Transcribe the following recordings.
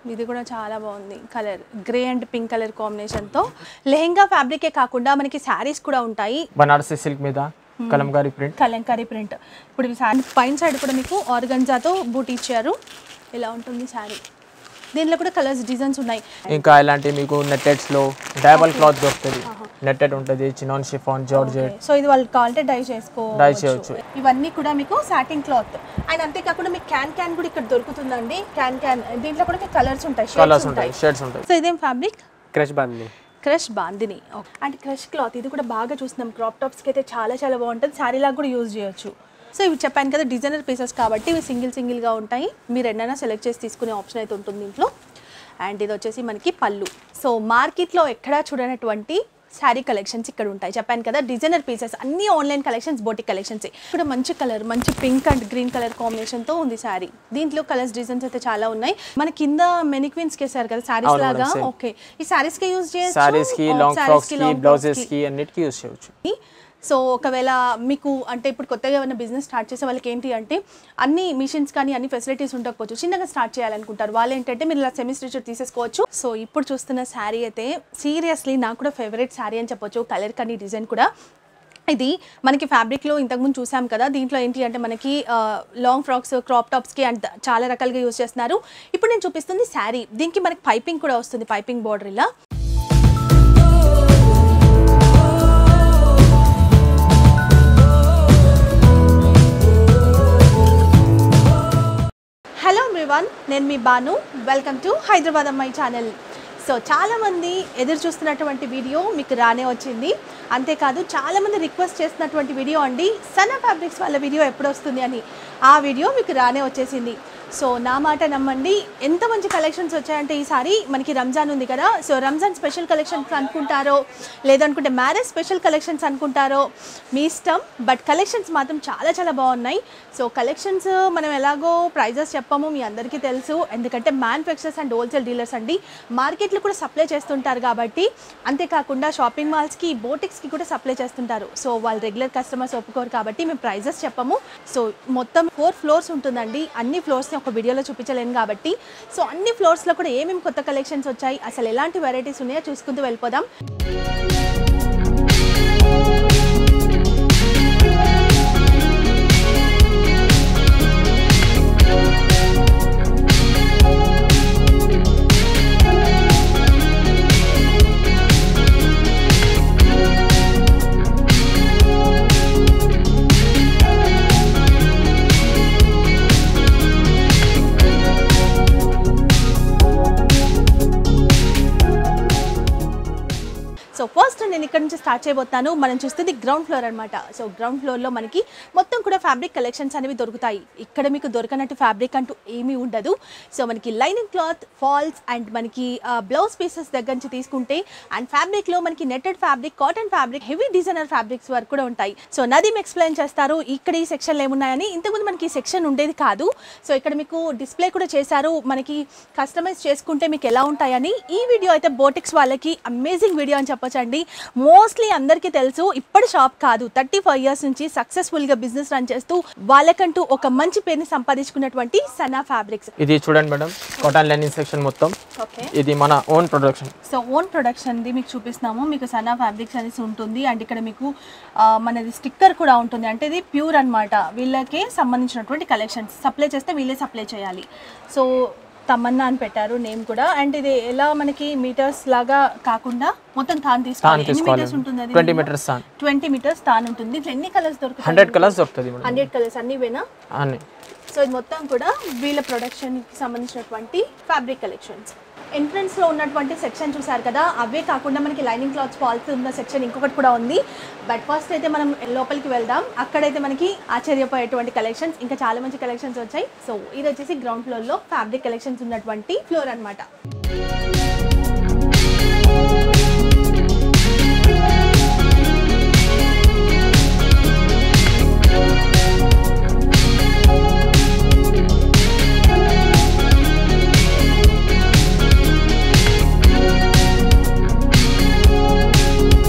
ఇది కూడా చాలా బాగుంది colour grey and pink colour కాంబినేషన్తో లెహెంగా ఫ్యాబ్రికే కాకుండా మనకి శారీస్ కూడా ఉంటాయి బనారసి సిల్క్ మీద కలంకారీ ప్రింట్ కలంకారీ ప్రింట్ ఇప్పుడు ఈ శారీ పైన సైడ్ కూడా మీకు ఆర్గంజాతో బూట్ ఇచ్చారు ఇలా ఉంటుంది శారీ దీంట్లో కూడా కలర్స్ డిజైన్స్ ఉన్నాయి ఇంకా ఇలాంటి మీకు నెట్టెడ్స్ లో డైబల్ క్లాత్ దొరుకుతుంది నెట్టెడ్ ఉంటుంది చినాన్ షిఫాన్ జార్జెట్ సో ఇది వాళ్ళు కావాలంటే డై చేసుకో Dye చేయొచ్చు. ఇవన్నీ కూడా మీకు సాటిన్ క్లాత్ అండ్ అంతేకాకుండా మీకు క్యాన్ క్యాన్ కూడా ఇక్కడ దొరుకుతుందండి క్యాన్ క్యాన్ దీంట్లో కూడా మీకు కలర్స్ ఉంటాయి కలర్స్ షేడ్స్ ఉంటాయి ఉంటాయి షేడ్స్ ఉంటాయి సో ఇదేం ఫ్యాబ్రిక్ క్రష్ బాంది crush bandhini and crush cloth ఇది కూడా బాగా చూస్తున్నాం క్రాప్ టాప్స్కి అయితే చాలా చాలా బాగుంటుంది శారీ లాగా కూడా యూజ్ చేయొచ్చు సో ఇవి చెప్పాను కదా డిజైనర్ పీసెస్ కాబట్టి ఇవి సింగిల్ సింగిల్గా ఉంటాయి మీరు ఎన్నైనా సెలెక్ట్ చేసి తీసుకునే ఆప్షన్ అయితే ఉంటుంది దీంట్లో అండ్ ఇది వచ్చేసి మనకి పళ్ళు సో మార్కెట్లో ఎక్కడా చూడనటువంటి శారీ కలెక్షన్స్ ఇక్కడ ఉంటాయి చెప్పాను కదా డిజైనర్ పీసెస్ అన్ని ఆన్లైన్ కలెక్షన్స్ బోటిక్ కలెక్షన్స్ ఇక్కడ మంచి కలర్ మంచి పింక్ అండ్ గ్రీన్ కలర్ కాంబినేషన్తో ఉంది శారీ దీంట్లో కలర్స్ డిజైన్స్ అయితే చాలా ఉన్నాయి మన కింద మెనిక్విన్స్ కేసారు కదా శారీస్ అవును లాగా madam, same. ఓకే ఈ శారీస్ కి యూజ్ చేయొచ్చు సారీస్ కి ఓ, లాంగ్ sarees ఫ్రాక్స్ కి, కి long బ్లౌజెస్ frocks కి అన్నిటికీ యూస్ చేయొచ్చు కి. సో ఒకవేళ మీకు అంటే ఇప్పుడు కొత్తగా ఏమైనా బిజినెస్ స్టార్ట్ చేసే వాళ్ళకి ఏంటి అంటే అన్ని మిషన్స్ కానీ అన్ని ఫెసిలిటీస్ ఉండకపోవచ్చు చిన్నగా స్టార్ట్ చేయాలనుకుంటారు వాళ్ళు ఏంటంటే మీరు ఇలా సెమీ స్టిచర్ తీసేసుకోవచ్చు సో ఇప్పుడు చూస్తున్న శారీ అయితే సీరియస్లీ నాకు కూడా ఫేవరెట్ శారీ అని చెప్పొచ్చు కలర్ కానీ డిజైన్ కూడా ఇది మనకి ఫ్యాబ్రిక్లో ఇంతకుముందు చూసాం కదా దీంట్లో ఏంటి అంటే మనకి లాంగ్ ఫ్రాక్స్ క్రాప్ టాప్స్కి అండ్ చాలా రకాలుగా యూస్ చేస్తున్నారు ఇప్పుడు నేను చూపిస్తుంది శారీ దీనికి మనకి పైపింగ్ కూడా వస్తుంది పైపింగ్ బార్డర్ ఇలా హలో ఎవ్రీవన్ నేను మీ Banu welcome to Hyderabad Ammayi channel so చాలామంది ఎదురు చూస్తున్నటువంటి వీడియో మీకు రానే వచ్చింది అంతేకాదు చాలామంది రిక్వెస్ట్ చేస్తున్నటువంటి వీడియో అండి సనా ఫ్యాబ్రిక్స్ వాళ్ళ వీడియో ఎప్పుడు వస్తుంది అని ఆ వీడియో మీకు రానే వచ్చేసింది సో నా మాట నమ్మండి ఎంత మంచి కలెక్షన్స్ వచ్చాయంటే ఈసారి మనకి రంజాన్ ఉంది కదా సో రంజాన్ స్పెషల్ కలెక్షన్స్ అనుకుంటారో లేదనుకుంటే మ్యారేజ్ స్పెషల్ కలెక్షన్స్ అనుకుంటారో మీ ఇష్టం బట్ కలెక్షన్స్ మాత్రం చాలా చాలా బాగున్నాయి సో కలెక్షన్స్ మనం ఎలాగో ప్రైజెస్ చెప్పాము మీ అందరికీ తెలుసు ఎందుకంటే మ్యానుఫ్యాక్చరర్స్ అండ్ హోల్సేల్ డీలర్స్ అండి మార్కెట్లో కూడా సప్లై చేస్తుంటారు కాబట్టి అంతేకాకుండా షాపింగ్ మాల్స్కి బోటిక్స్కి కూడా సప్లై చేస్తుంటారు సో వాళ్ళు రెగ్యులర్ కస్టమర్స్ ఒప్పుకోరు కాబట్టి మేము ప్రైజెస్ చెప్పము సో మొత్తం ఫోర్ ఫ్లోర్స్ ఉంటుందండి అన్ని ఫ్లోర్స్ని ఒక వీడియోలో చూపించలేను కాబట్టి సో అన్ని ఫ్లోర్స్లో కూడా ఏమేమి కొత్త కలెక్షన్స్ వచ్చాయి అసలు ఎలాంటి వెరైటీస్ ఉన్నాయో చూసుకుంటూ వెళ్ళిపోదాం సో ఫస్ట్ నేను ఇక్కడ నుంచి స్టార్ట్ చేయబోతాను మనం చూస్తుంది గ్రౌండ్ ఫ్లోర్ అనమాట సో గ్రౌండ్ ఫ్లోర్లో మనకి మొత్తం కూడా ఫ్యాబ్రిక్ కలెక్షన్స్ అనేవి దొరుకుతాయి ఇక్కడ మీకు దొరకనట్టు ఫ్యాబ్రిక్ అంటూ ఏమీ ఉండదు సో మనకి లైనింగ్ క్లాత్ ఫాల్స్ అండ్ మనకి బ్లౌజ్ పీసెస్ దగ్గర నుంచి తీసుకుంటే అండ్ ఫ్యాబ్రిక్లో మనకి netted fabric cotton fabric heavy designer fabrics వరకు కూడా ఉంటాయి సో నదీమ్ ఎక్స్ప్లెయిన్ చేస్తారు ఇక్కడ ఈ సెక్షన్లో ఏమున్నాయని ఇంతకుముందు మనకి ఈ సెక్షన్ ఉండేది కాదు సో ఇక్కడ మీకు డిస్ప్లే కూడా చేశారు మనకి కస్టమైజ్ చేసుకుంటే మీకు ఎలా ఉంటాయని ఈ వీడియో అయితే బోటిక్స్ వాళ్ళకి అమేజింగ్ వీడియో అని చెప్పొచ్చండి మోస్ట్లీ అందరికీ తెలుసు ఇప్పటి షాప్ కాదు థర్టీ ఫైవ్ ఇయర్స్ నుంచి సక్సెస్ఫుల్గా బిజినెస్ రన్ చేస్తూ వాళ్ళకంటూ ఒక మంచి పేరుని సంపాదించుకున్నటువంటి సనా ఫ్యాబ్రిక్స్ ఇది చూడండి మేడం కాటన్ లైనింగ్ సెక్షన్ మొత్తం ఓకే ఇది మన ఓన్ ప్రొడక్షన్ సో ఓన్ ప్రొడక్షన్ది మీకు చూపిస్తున్నాము మీకు సనా ఫ్యాబ్రిక్స్ అనేసి ఉంటుంది అండ్ ఇక్కడ మీకు ఆ, మనది స్టిక్కర్ కూడా ఉంటుంది అంటే ఇది ప్యూర్ అన్నమాట వీళ్ళకే సంబంధించినటువంటి కలెక్షన్స్ సప్లై చేస్తే వీళ్ళే సప్లై చేయాలి సో తమన్నా అని పెట్టారు నేమ్ కూడా అండ్ ఇది ఎలా మనకి మీటర్స్ లాగా కాకుండా మొత్తం తాను తాను తీసుకోవాలి ఎన్ని తీసుకోవాలి మీటర్స్ ఉంటుంది అది ట్వంటీ మీటర్స్ తాను ట్వంటీ మీటర్స్ తాను ఉంటుంది ఇట్లా ఎన్ని కలర్స్ దొరుకుతాయి హండ్రెడ్ కలర్స్ దొరుకుతుంది మేడం హండ్రెడ్ కలర్స్ అన్ని వేనా అన్ని సో ఇది మొత్తం కూడా వీళ్ళ ప్రొడక్షన్కి సంబంధించినటువంటి ఫ్యాబ్రిక్ కలెక్షన్స్ ఎంట్రన్స్ లో ఉన్నటువంటి సెక్షన్ చూసారు కదా అవే కాకుండా మనకి లైనింగ్ క్లాత్స్ ఫాల్స్ ఉన్న సెక్షన్ ఇంకొకటి కూడా ఉంది బట్ ఫస్ట్ అయితే మనం లోపలికి వెళ్దాం అక్కడైతే మనకి ఆశ్చర్యపోయేటువంటి కలెక్షన్స్ ఇంకా చాలా మంచి కలెక్షన్స్ వచ్చాయి సో ఇది వచ్చేసి గ్రౌండ్ ఫ్లోర్ లో ఫ్యాబ్రిక్ కలెక్షన్స్ ఉన్నటువంటి ఫ్లోర్ అన్నమాట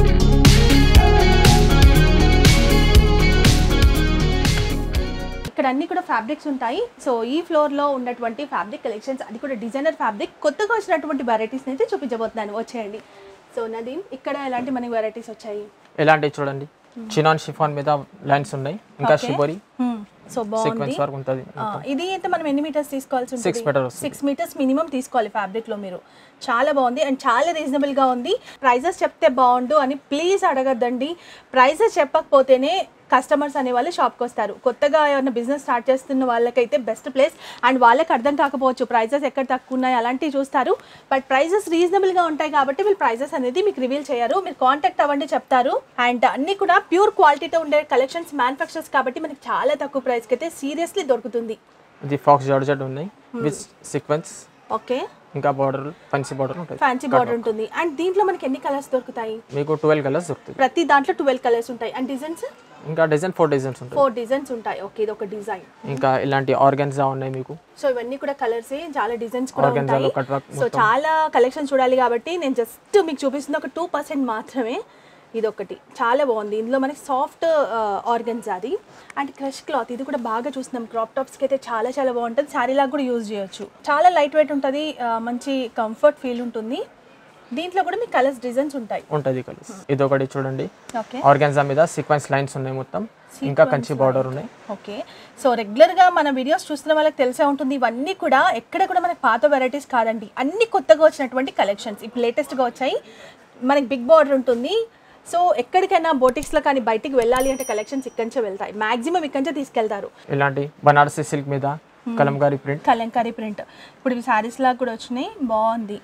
ఇక్కడ అన్ని కూడా ఫ్యాబ్రిక్స్ ఉంటాయి సో ఈ ఫ్లోర్లో ఉన్నటువంటి ఫ్యాబ్రిక్ కలెక్షన్స్ అది కూడా డిజైనర్ ఫ్యాబ్రిక్ కొత్తగా వచ్చినటువంటి వెరైటీస్ అయితే చూపించబోతున్నాను వచ్చేయండి సో నదీమ్ ఇక్కడ ఎలాంటి మనకి వెరైటీస్ వచ్చాయి ఇలాంటివి చూడండి చినాన్ షిఫాన్ మీద లైన్స్ ఉన్నాయి ఇంకా షిబోరి సో బాగుంది సీక్వెన్స్ వర్క్ ఉంటుంది ఆ, ఇది అయితే మనం ఎన్ని మీటర్స్ తీసుకోవాల్సి ఉంటుంది Six meter వస్తుంది. సిక్స్ మీటర్స్ మినిమం తీసుకోవాలి ఫ్యాబ్రిక్ లో మీరు చాలా బాగుంది అండ్ చాలా రీజనబుల్ గా ఉంది ప్రైజెస్ చెప్తే బాగుండు అని ప్లీజ్ అడగద్దండి ప్రైజెస్ చెప్పకపోతేనే కస్టమర్స్ అనే వాళ్ళు షాప్కి వస్తారు కొత్తగా ఏమైనా బిజినెస్ స్టార్ట్ చేస్తున్న వాళ్ళకైతే బెస్ట్ ప్లేస్ అండ్ వాళ్ళకి అర్థం కాకపోవచ్చు ప్రైజెస్ ఎక్కడ తక్కువ ఉన్నాయి అలాంటివి చూస్తారు బట్ ప్రైజెస్ రీజనబుల్గా ఉంటాయి కాబట్టి వీళ్ళు ప్రైజెస్ అనేది మీకు రివీల్ చేయరు మీరు కాంటాక్ట్ అవ్వండి చెప్తారు అండ్ అన్ని కూడా ప్యూర్ క్వాలిటీతో ఉండే కలెక్షన్స్ మ్యానుఫ్యాక్చర్స్ కాబట్టి మనకి చాలా తక్కువ ప్రైస్కి అయితే సీరియస్లీ దొరుకుతుంది ఇది ఫాక్స్ జార్జెట్ ఉన్నాయి విత్ సీక్వెన్స్ ఓకే ఇంకా బార్డర్ ఫెన్సీ బార్డర్ ఉంటుంది ఫ్యాన్సీ బార్డర్ ఉంటుంది అండ్ దీంట్లో మనకి ఎన్ని కలర్స్ దొరుకుతాయి మీకు ట్వెల్వ్ కలర్స్ దొరుకుతుంది ప్రతి దాంట్లో ట్వెల్వ్ కలర్స్ ఉంటాయి అండ్ డిజైన్స్ ఇంకా డిజైన్ ఫోర్ డిజైన్స్ ఉంటుంది ఫోర్ డిజైన్స్ ఉంటాయి ఓకే ఇది ఒక డిజైన్ ఇంకా ఇలాంటి ఆర్గన్జా ఉన్నాయి మీకు సో ఇవన్నీ కూడా కలర్స్ చాలా డిజైన్స్ కూడా Organza లో ఉంటాయి cut work సో చాలా కలెక్షన్ చూడాలి కాబట్టి నేను జస్ట్ మీకు చూపిస్తుంది ఒక టూ పర్సెంట్ మాత్రమే ఇది ఒకటి చాలా బాగుంది ఇందులో మనకి సాఫ్ట్ ఆర్గన్స్ అది అండ్ క్రష్ క్లాత్ ఇది కూడా బాగా చూస్తున్నాం క్రాప్ టాప్స్కి అయితే చాలా చాలా బాగుంటుంది శారీ లాగా కూడా యూజ్ చేయొచ్చు చాలా లైట్ వెయిట్ ఉంటుంది ఆ, మంచి కంఫర్ట్ ఫీల్ ఉంటుంది దీంట్లో కూడా మీకు కలర్స్ డిజైన్స్ ఉంటాయి ఉంటుంది కలర్స్ ఇది ఒకటి చూడండి ఓకే ఆర్గన్జా మీద సీక్వెన్స్ లైన్స్ ఉన్నాయి మొత్తం ఇంకా కంచి బార్డర్ ఉన్నాయి ఓకే సో రెగ్యులర్గా మన వీడియోస్ చూస్తున్న వాళ్ళకి తెలిసే ఉంటుంది ఇవన్నీ కూడా ఎక్కడ కూడా మనకి పాత వెరైటీస్ కాదండి అన్ని కొత్తగా వచ్చినటువంటి కలెక్షన్స్ ఇప్పుడు లేటెస్ట్గా వచ్చాయి మనకి బిగ్ బార్డర్ ఉంటుంది సో ఎక్కడికైనా బోటిక్స్లో కానీ బయటికి వెళ్ళాలి అంటే కలెక్షన్స్ ఇక్కడి నుంచే వెళ్తాయి మాక్సిమం ఇక్కడి నుంచే తీసుకెళ్తారు ఇలాంటి బనారసి సిల్క్ మీద కలంకారీ ప్రింట్ కలంకారీ ప్రింట్ ఇప్పుడు ఇవి శారీస్ లాగా కూడా వచ్చినాయి బాగుంది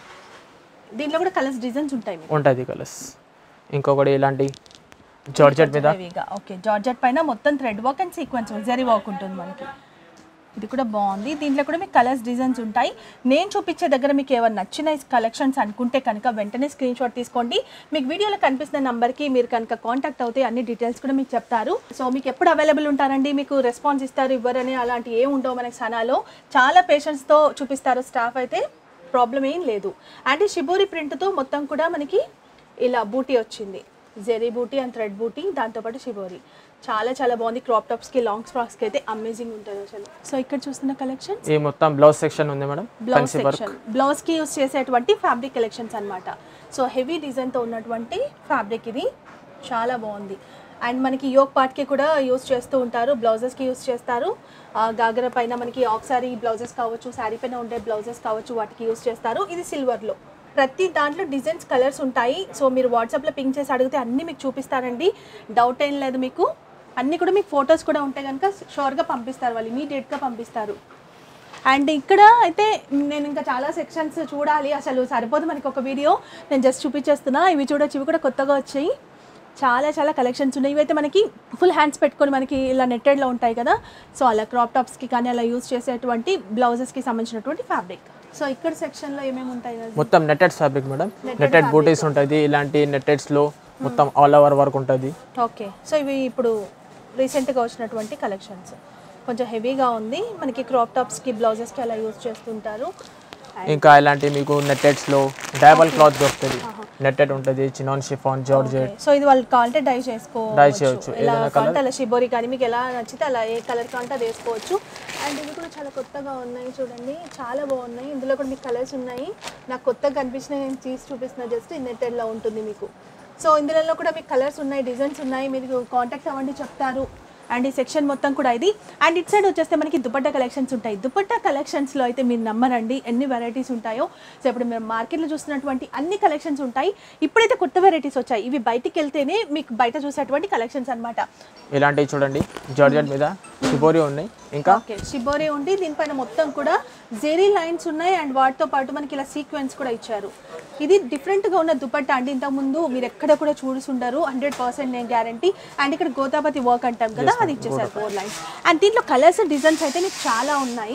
దీంట్లో కూడా కలర్స్ డిజైన్స్ ఉంటాయి మీకు ఉంటుంది కలర్స్ ఇంకొకటి ఇలాంటి జార్జెట్ మీద హెవీగా ఓకే జార్జెట్ పైన మొత్తం thread work and sequence zari work ఉంటుంది మనకి ఇది కూడా బాగుంది దీంట్లో కూడా మీకు కలర్స్ డిజైన్స్ ఉంటాయి నేను చూపించే దగ్గర మీకు ఏమైనా నచ్చిన కలెక్షన్స్ అనుకుంటే కనుక వెంటనే స్క్రీన్ షాట్ తీసుకోండి మీకు వీడియోలో కనిపిస్తున్న నెంబర్కి మీరు కనుక కాంటాక్ట్ అవుతే అన్ని డీటెయిల్స్ కూడా మీకు చెప్తారు సో మీకు ఎప్పుడు అవైలబుల్ ఉంటారండి మీకు రెస్పాన్స్ ఇస్తారు ఇవ్వరని అలాంటి ఏం ఉండవు మనకి సనాలో చాలా పేషెంట్స్తో చూపిస్తారు స్టాఫ్ అయితే ప్రాబ్లం ఏం లేదు అండ్ ఈ షిబోరి ప్రింట్తో మొత్తం కూడా మనకి ఇలా బూటీ వచ్చింది జెరీ బూటీ అండ్ థ్రెడ్ బూటీ దాంతోపాటు షిబోరి చాలా చాలా బాగుంది క్రాప్ టాప్స్కి లాంగ్ ఫ్రాక్స్కి అయితే అమేజింగ్ ఉంటుంది అసలు సో ఇక్కడ చూస్తున్న కలెక్షన్ ఈ మొత్తం బ్లౌజ్ సెక్షన్ ఉంది madam blouse fancy work section బ్లౌజ్కి యూస్ చేసేటువంటి ఫ్యాబ్రిక్ కలెక్షన్స్ అన్నమాట సో హెవీ డిజైన్తో ఉన్నటువంటి ఫ్యాబ్రిక్ ఇది చాలా బాగుంది అండ్ మనకి యోగ్ పార్ట్కి కూడా యూస్ చేస్తూ ఉంటారు బ్లౌజెస్కి యూస్ చేస్తారు ఆ, గాగర పైన మనకి ఆఫ్ సారీ బ్లౌజెస్ కావచ్చు శారీ పైన ఉండే బ్లౌజెస్ కావచ్చు వాటికి యూస్ చేస్తారు ఇది సిల్వర్లో ప్రతి దాంట్లో డిజైన్స్ కలర్స్ ఉంటాయి సో మీరు వాట్సాప్లో పింక్ చేసి అడిగితే అన్నీ మీకు చూపిస్తారండి డౌట్ ఏం లేదు మీకు అన్నీ కూడా మీకు ఫొటోస్ కూడా ఉంటే కనుక షూర్గా పంపిస్తారు వాళ్ళు ఇమీడియట్గా పంపిస్తారు అండ్ ఇక్కడ అయితే నేను ఇంకా చాలా సెక్షన్స్ చూడాలి అసలు సరిపోదు మనకి ఒక వీడియో నేను జస్ట్ చూపించేస్తున్నా ఇవి చూడొచ్చు ఇవి కూడా కొత్తగా వచ్చాయి చాలా చాలా కలెక్షన్స్ ఉన్నాయి ఇవైతే మనకి ఫుల్ హ్యాండ్స్ పెట్టుకొని మనకి ఇలా నెట్టెడ్లో ఉంటాయి కదా సో అలా క్రాప్ టాప్స్కి కానీ అలా యూజ్ చేసేటువంటి బ్లౌజెస్కి సంబంధించినటువంటి ఫ్యాబ్రిక్ సో ఇక్కడ సెక్షన్లో ఏమేమి ఉంటాయి కదా మొత్తం netted fabric madam netted butis ఉంటుంది ఇలాంటి నెట్టెడ్స్ లో మొత్తం ఆల్ ఓవర్ వర్క్ ఉంటుంది ఓకే సో ఇవి ఇప్పుడు రీసెంట్గా వచ్చినటువంటి కలెక్షన్స్ కొంచెం హెవీగా ఉంది మనకి క్రాప్ టాప్స్కి బ్లౌజెస్కి అలా యూజ్ చేస్తుంటారు ఇంకా ఇలాంటి మీకు నెట్టెడ్స్ లో డైబల్ క్లాత్ దొరుకుతుంది నెట్టెడ్ ఉంటుంది చినాన్ షిఫాన్ జార్జెట్ సో ఇది వాళ్ళు కావాలంటే డై చేసుకో Dye చేయొచ్చు. ఎలా ఏదైనా కావాలంటే అలా షిబోరి కానీ మీకు ఎలా నచ్చితే అలా ఏ కలర్ కావాలంటే అది వేసుకోవచ్చు అండ్ ఇవి కూడా చాలా కొత్తగా ఉన్నాయి చూడండి చాలా బాగున్నాయి ఇందులో కూడా మీకు కలర్స్ ఉన్నాయి నాకు కొత్తగా కనిపించినాయి నేను తీసి చూపిస్తున్నా జస్ట్ నెట్టెడ్లో ఉంటుంది మీకు సో ఇందులో కూడా మీకు కలర్స్ ఉన్నాయి డిజైన్స్ ఉన్నాయి మీరు కాంటాక్ట్ అవ్వండి చెప్తారు అండ్ ఈ సెక్షన్ మొత్తం కూడా ఇది అండ్ ఇట్ సైడ్ వచ్చేస్తే మనకి దుపట్టా కలెక్షన్స్ ఉంటాయి దుపట్టా కలెక్షన్స్లో అయితే మీరు నమ్మరండి ఎన్ని వెరైటీస్ ఉంటాయో సో ఇప్పుడు మీరు మార్కెట్లో చూస్తున్నటువంటి అన్ని కలెక్షన్స్ ఉంటాయి ఇప్పుడైతే కొత్త వెరైటీస్ వచ్చాయి ఇవి బయటికి వెళ్తేనే మీకు బయట చూసేటువంటి కలెక్షన్స్ అన్నమాట ఇలాంటివి చూడండి జార్జెట్ మీద షిబోరి ఉన్నాయి ఇంకా ఓకే షిబోరి ఉంది దీనిపైన మొత్తం కూడా జెరీ లైన్స్ ఉన్నాయి అండ్ వాటితో పాటు మనకి ఇలా సీక్వెన్స్ కూడా ఇచ్చారు ఇది డిఫరెంట్గా ఉన్న దుపట్టా అండి ఇంతకుముందు మీరు ఎక్కడ కూడా చూడుసుండరు హండ్రెడ్ పర్సెంట్ నేను గ్యారంటీ అండ్ ఇక్కడ గోదాపతి వర్క్ అంటాం కదా అది ఇచ్చేసారు ఫోర్ లైన్స్ అండ్ దీంట్లో కలర్స్ డిజైన్స్ అయితే మీకు చాలా ఉన్నాయి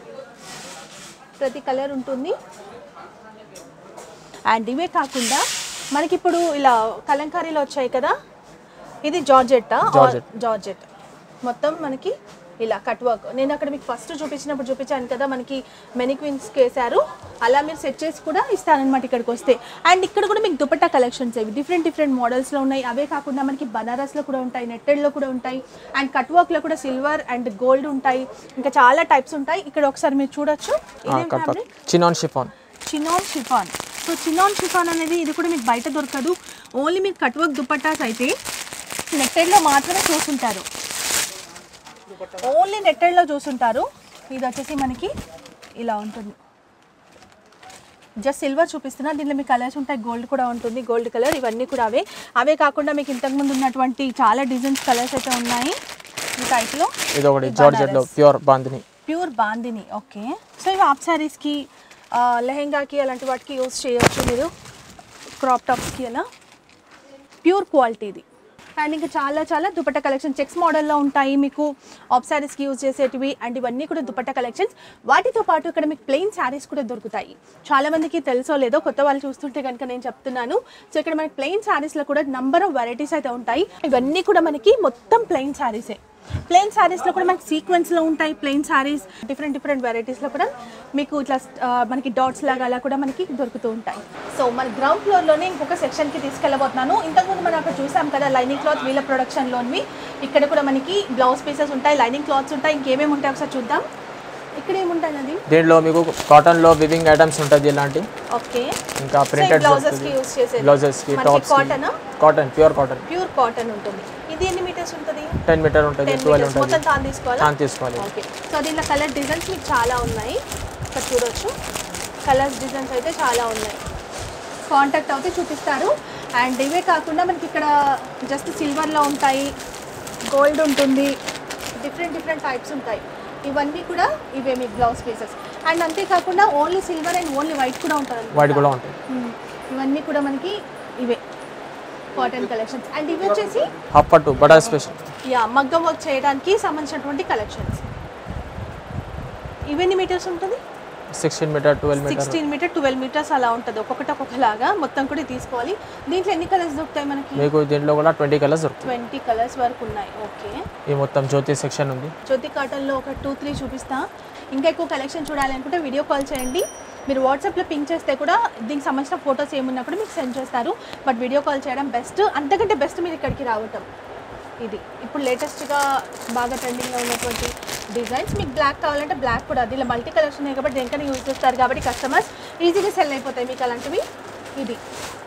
ప్రతి కలర్ ఉంటుంది అండ్ ఇవే కాకుండా మనకి ఇప్పుడు ఇలా కలంకారీలో వచ్చాయి కదా ఇది జార్జెట్ Georgette. జార్జెట్ మొత్తం మనకి ఇలా కట్ వర్క్ నేను అక్కడ మీకు ఫస్ట్ చూపించినప్పుడు చూపించాను కదా మనకి మెనిక్విన్స్కి వేసారు అలా మీరు సెట్ చేసి కూడా ఇస్తారనమాట ఇక్కడికి వస్తే అండ్ ఇక్కడ కూడా మీకు దుపట్టా కలెక్షన్స్ ఇవి డిఫరెంట్ డిఫరెంట్ మోడల్స్లో ఉన్నాయి అవే కాకుండా మనకి బనారస్లో కూడా ఉంటాయి నెట్టెడ్లో కూడా ఉంటాయి అండ్ కట్ వర్క్లో కూడా సిల్వర్ అండ్ గోల్డ్ ఉంటాయి ఇంకా చాలా టైప్స్ ఉంటాయి ఇక్కడ ఒకసారి మీరు చూడొచ్చు ఇదేం fabric chinon chiffon chinon chiffon so chinon chiffon అనేది ఇది కూడా మీకు బయట దొరకదు ఓన్లీ మీకు కట్ వర్క్ దుపట్టాస్ అయితే నెట్టెడ్లో మాత్రమే చూసుంటారు ఓన్లీ నెట్టెడ్లో చూసుంటారు ఇది వచ్చేసి మనకి ఇలా ఉంటుంది జస్ట్ సిల్వర్ చూపిస్తున్నా దీంట్లో మీకు కలర్స్ ఉంటాయి గోల్డ్ కూడా ఉంటుంది గోల్డ్ కలర్ ఇవన్నీ కూడా అవే అవే కాకుండా మీకు ఇంతకుముందు ఉన్నటువంటి చాలా డిజైన్స్ కలర్స్ అయితే ఉన్నాయి ఈ టైప్లో ఇది ఒకటి జార్జెట్లో pure bandhini pure bandhini okay so ఇవి ఆఫ్ శారీస్కి లెహెంగాకి అలాంటి వాటికి యూస్ చేయొచ్చు మీరు క్రాప్ టాప్స్కి అలా ప్యూర్ క్వాలిటీ ఇది అండ్ ఇంకా చాలా చాలా దుపట్టా కలెక్షన్ చెక్స్ మోడల్లో ఉంటాయి మీకు ఆఫ్ శారీస్కి యూజ్ చేసేటివి అండ్ ఇవన్నీ కూడా దుపట్టా కలెక్షన్స్ వాటితో పాటు ఇక్కడ మీకు ప్లెయిన్ శారీస్ కూడా దొరుకుతాయి చాలా మందికి తెలుసో లేదో కొత్త వాళ్ళు చూస్తుంటే కనుక నేను చెప్తున్నాను సో ఇక్కడ మనకి ప్లెయిన్ శారీస్లో కూడా నంబర్ ఆఫ్ వెరైటీస్ అయితే ఉంటాయి ఇవన్నీ కూడా మనకి మొత్తం ప్లెయిన్ శారీసే ప్లెయిన్ శారీస్లో కూడా మనకి సీక్వెన్స్లో ఉంటాయి ప్లెయిన్ శారీస్ డిఫరెంట్ డిఫరెంట్ వెరైటీస్లో కూడా మీకు ఇట్లా ఆ, మనకి డాట్స్ లాగా అలా కూడా మనకి దొరుకుతూ ఉంటాయి సో మన గ్రౌండ్ ఫ్లోర్లోనే ఇంకొక సెక్షన్కి తీసుకెళ్ళబోతున్నాను ఇంతకుముందు మనం అక్కడ చూసాం కదా లైనింగ్ క్లాత్ వీళ్ళ ప్రొడక్షన్లోనివి ఇక్కడ కూడా మనకి బ్లౌజ్ పీసెస్ ఉంటాయి లైనింగ్ క్లాత్స్ ఉంటాయి ఇంకేమేమి ఉంటాయి ఒకసారి చూద్దాం ఇక్కడ ఏముంటాయి అది దీంట్లో మీకు కాటన్లో వివింగ్ ఐటమ్స్ ఉంటుంది ఇలాంటి ఓకే ఇంకా ప్రింటెడ్ బ్లౌజెస్కి యూస్ చేసేది బ్లౌజెస్కి మనకి టాప్స్కి cotton cotton pure cotton pure cotton ఉంటుంది ఇది ఎన్ని మీటర్స్ ఉంటుంది టెన్ మీటర్ ఉంటుంది టెన్ ట్వెల్వ్ మీటర్స్ మొత్తం ఉంటుంది తాను తీసుకోవాలా తాను తీసుకోవాలి ఓకే సో దీంట్లో కలర్ డిజైన్స్ మీకు చాలా ఉన్నాయి ఇక్కడ చూడొచ్చు కలర్స్ డిజైన్స్ అయితే చాలా ఉన్నాయి కాంటాక్ట్ అవుతే చూపిస్తారు అండ్ ఇవే కాకుండా మనకి ఇక్కడ జస్ట్ సిల్వర్లో ఉంటాయి గోల్డ్ ఉంటుంది డిఫరెంట్ డిఫరెంట్ టైప్స్ ఉంటాయి ఇవన్నీ కూడా ఇవే మీ బ్లౌజ్ పీసెస్ అండ్ అంతేకాకుండా only silver and only white కూడా ఉంటుంది వైట్ కూడా ఉంటుంది మ్మ్. ఇవన్నీ కూడా మనకి ఇవే కాటన్ కలెక్షన్స్ అండ్ ఇవి వచ్చేసి హాఫ్ పట్టు బడా స్పెషల్ యా మగ్గం వర్క్ చేయడానికి సంబంధించినటువంటి కలెక్షన్స్ ఇవన్నీ మీటర్స్ ఉంటుంది sixteen metre twelve metre sixteen metre twelve metres అలా ఉంటుంది ఒక్కొక్కటి ఒక్కొక్కలాగా మొత్తం కూడా తీసుకోవాలి దీంట్లో ఎన్ని కలర్స్ దొరుకుతాయి మనకి మీకు దీంట్లో కూడా ట్వంటీ కలర్స్ దొరుకుతాయి ట్వంటీ కలర్స్ వరకు ఉన్నాయి ఓకే ఈ మొత్తం జ్యోతి సెక్షన్ ఉంది జ్యోతి కాటన్లో ఒక టూ త్రీ చూపిస్తా ఇంకా ఎక్కువ కలెక్షన్ చూడాలనుకుంటే వీడియో కాల్ చేయండి మీరు వాట్సాప్లో పింక్ చేస్తే కూడా దీనికి సంబంధించిన ఫొటోస్ ఏమున్నా కూడా మీకు సెండ్ చేస్తారు బట్ వీడియో కాల్ చేయడం బెస్ట్ అంతకంటే బెస్ట్ మీరు ఇక్కడికి రావటం ఇది ఇప్పుడు లేటెస్ట్గా బాగా ట్రెండింగ్లో ఉన్నటువంటి డిజైన్స్ మీకు బ్లాక్ కావాలంటే బ్లాక్ కూడా అది ఇలా మల్టీ కలర్స్ ఉన్నాయి కాబట్టి దేనికైనా యూజ్ చేస్తారు కాబట్టి కస్టమర్స్ ఈజీగా సెల్ అయిపోతాయి మీకు అలాంటివి ఇది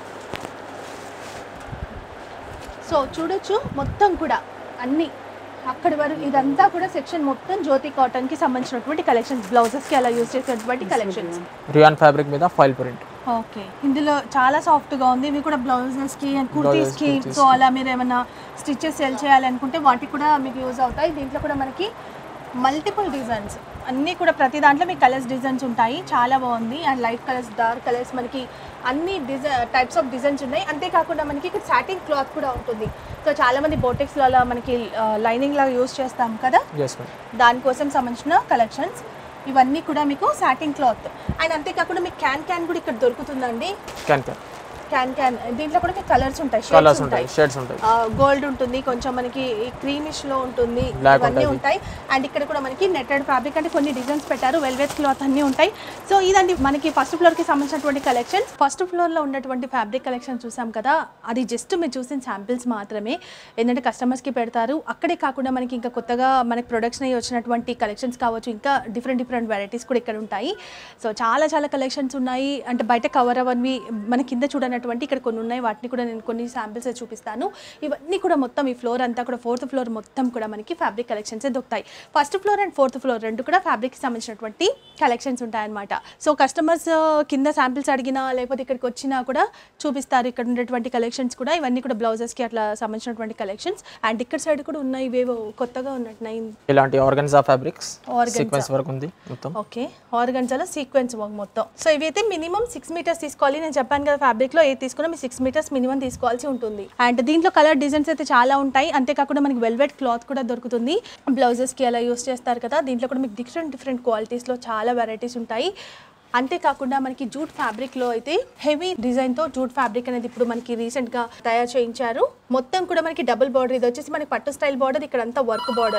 సో చూడొచ్చు మొత్తం కూడా అన్ని అక్కడి వరకు ఇదంతా కూడా సెక్షన్ మొత్తం జ్యోతి కాటన్కి సంబంధించినటువంటి కలెక్షన్స్ బ్లౌజెస్కి అలా యూజ్ చేసినటువంటి కలెక్షన్స్ రియాన్ ఫ్యాబ్రిక్ మీద ఫైల్ ప్రింట్ ఓకే ఇందులో చాలా సాఫ్ట్గా ఉంది ఇవి కూడా బ్లౌజెస్కి అండ్ కుర్తీస్కి కుర్తీస్కి. సో అలా మీరు ఏమైనా స్టిచెస్ సెల్ చేయాలనుకుంటే వాటికి కూడా మీకు యూజ్ అవుతాయి దీంట్లో కూడా మనకి మల్టిపుల్ డిజైన్స్ అన్నీ కూడా ప్రతి దాంట్లో మీకు కలర్స్ డిజైన్స్ ఉంటాయి చాలా బాగుంది and light colours dark colours మనకి అన్ని డిజై టైప్స్ ఆఫ్ డిజైన్స్ ఉన్నాయి అంతేకాకుండా మనకి ఇక్కడ సాటిన్ క్లాత్ కూడా ఉంటుంది సో చాలామంది బోటెక్స్లో అలా మనకి లైనింగ్ లాగా యూజ్ చేస్తాం కదా ఎస్ మేడం దానికోసం సంబంధించిన కలెక్షన్స్ ఇవన్నీ కూడా మీకు సాటిన్ క్లాత్ అండ్ అంతేకాకుండా మీకు క్యాన్ క్యాన్ కూడా ఇక్కడ దొరుకుతుందండి క్యాన్ క్యాన్ క్యాన్ క్యాన్ దీంట్లో కూడా మీకు కలర్స్ ఉంటాయి కలర్స్ షేడ్స్ ఉంటాయి ఉంటాయి షేడ్స్ ఉంటాయి గోల్డ్ ఉంటుంది కొంచెం మనకి క్రీమిష్ లో ఉంటుంది Black ఇవన్నీ ఉంటుంది. ఉంటాయి అండ్ ఇక్కడ కూడా మనకి నెట్టెడ్ ఫ్యాబ్రిక్ అంటే కొన్ని డిజైన్స్ పెట్టారు వెల్వెట్ క్లాత్ అన్ని ఉంటాయి సో ఇదండి మనకి ఫస్ట్ ఫ్లోర్ కి సంబంధించినటువంటి కలెక్షన్స్ ఫస్ట్ ఫ్లోర్ లో ఉన్నటువంటి ఫ్యాబ్రిక్ కలెక్షన్ చూసాం కదా అది జస్ట్ మీరు చూసిన శాంపిల్స్ మాత్రమే ఏంటంటే కస్టమర్స్ కి పెడతారు అక్కడే కాకుండా మనకి ఇంకా కొత్తగా మనకి ప్రొడక్షన్ అయ్యి వచ్చినటువంటి కలెక్షన్స్ కావచ్చు ఇంకా డిఫరెంట్ డిఫరెంట్ వెరైటీస్ కూడా ఇక్కడ ఉంటాయి సో చాలా చాలా కలెక్షన్స్ ఉన్నాయి అంటే బయట కవర్ అవన్నీ మన కింద చూడనటువంటి ఇక్కడ కొన్ని ఉన్నాయి వాటిని కూడా నేను కొన్ని శాంపిల్స్ చూపిస్తాను ఇవన్నీ కూడా మొత్తం ఈ ఫ్లోర్ అంతా కూడా ఫోర్త్ ఫ్లోర్ మొత్తం కూడా మనకి ఫ్యాబ్రిక్ కలెక్షన్స్ దొరుకుతాయి first floor and fourth floor రెండు కూడా ఫ్యాబ్రిక్కి సంబంధించినటువంటి కలెక్షన్స్ ఉంటాయన్నమాట సో కస్టమర్స్ కింద శాంపిల్స్ అడిగినా లేకపోతే ఇక్కడికి వచ్చినా కూడా చూపిస్తారు ఇక్కడ ఉండేటువంటి కలెక్షన్స్ కూడా ఇవన్నీ కూడా బ్లౌజెస్కి అట్లా సంబంధించినటువంటి కలెక్షన్స్ అండ్ ఇక్కడ సైడ్ కూడా ఉన్నాయి ఇవేవో కొత్తగా ఉన్నట్టున్నాయి ఇలాంటి organza fabrics Organza. Sequence work ఉంది మొత్తం ఓకే ఆర్గన్జాలో సీక్వెన్స్ వర్క్ మొత్తం సో ఇవైతే మినిమం సిక్స్ మీటర్స్ తీసుకోవాలి నేను చెప్పాను కదా ఫ్యాబ్రిక్ లో ఏది తీసుకున్నా మీ సిక్స్ మీటర్స్ మినిమం తీసుకోవాల్సి ఉంటుంది అండ్ దీంట్లో కలర్ డిజైన్స్ అయితే చాలా ఉంటాయి అంతేకాకుండా మనకి వెల్వెట్ క్లాత్ కూడా దొరుకుతుంది బ్లౌజెస్ కి అలా యూస్ చేస్తారు కదా దీంట్లో కూడా మీకు డిఫరెంట్ డిఫరెంట్ క్వాలిటీస్ లో చాలా వెరైటీస్ ఉంటాయి అంతేకాకుండా మనకి జూట్ ఫ్యాబ్రిక్ లో అయితే హెవీ డిజైన్ తో జూట్ ఫ్యాబ్రిక్ అనేది ఇప్పుడు మనకి రీసెంట్ గా తయారు చేయించారు మొత్తం కూడా మనకి డబుల్ బార్డర్ ఇది వచ్చేసి మనకి పట్టు స్టైల్ బార్డర్ ఇక్కడ అంతా వర్క్ బార్డర్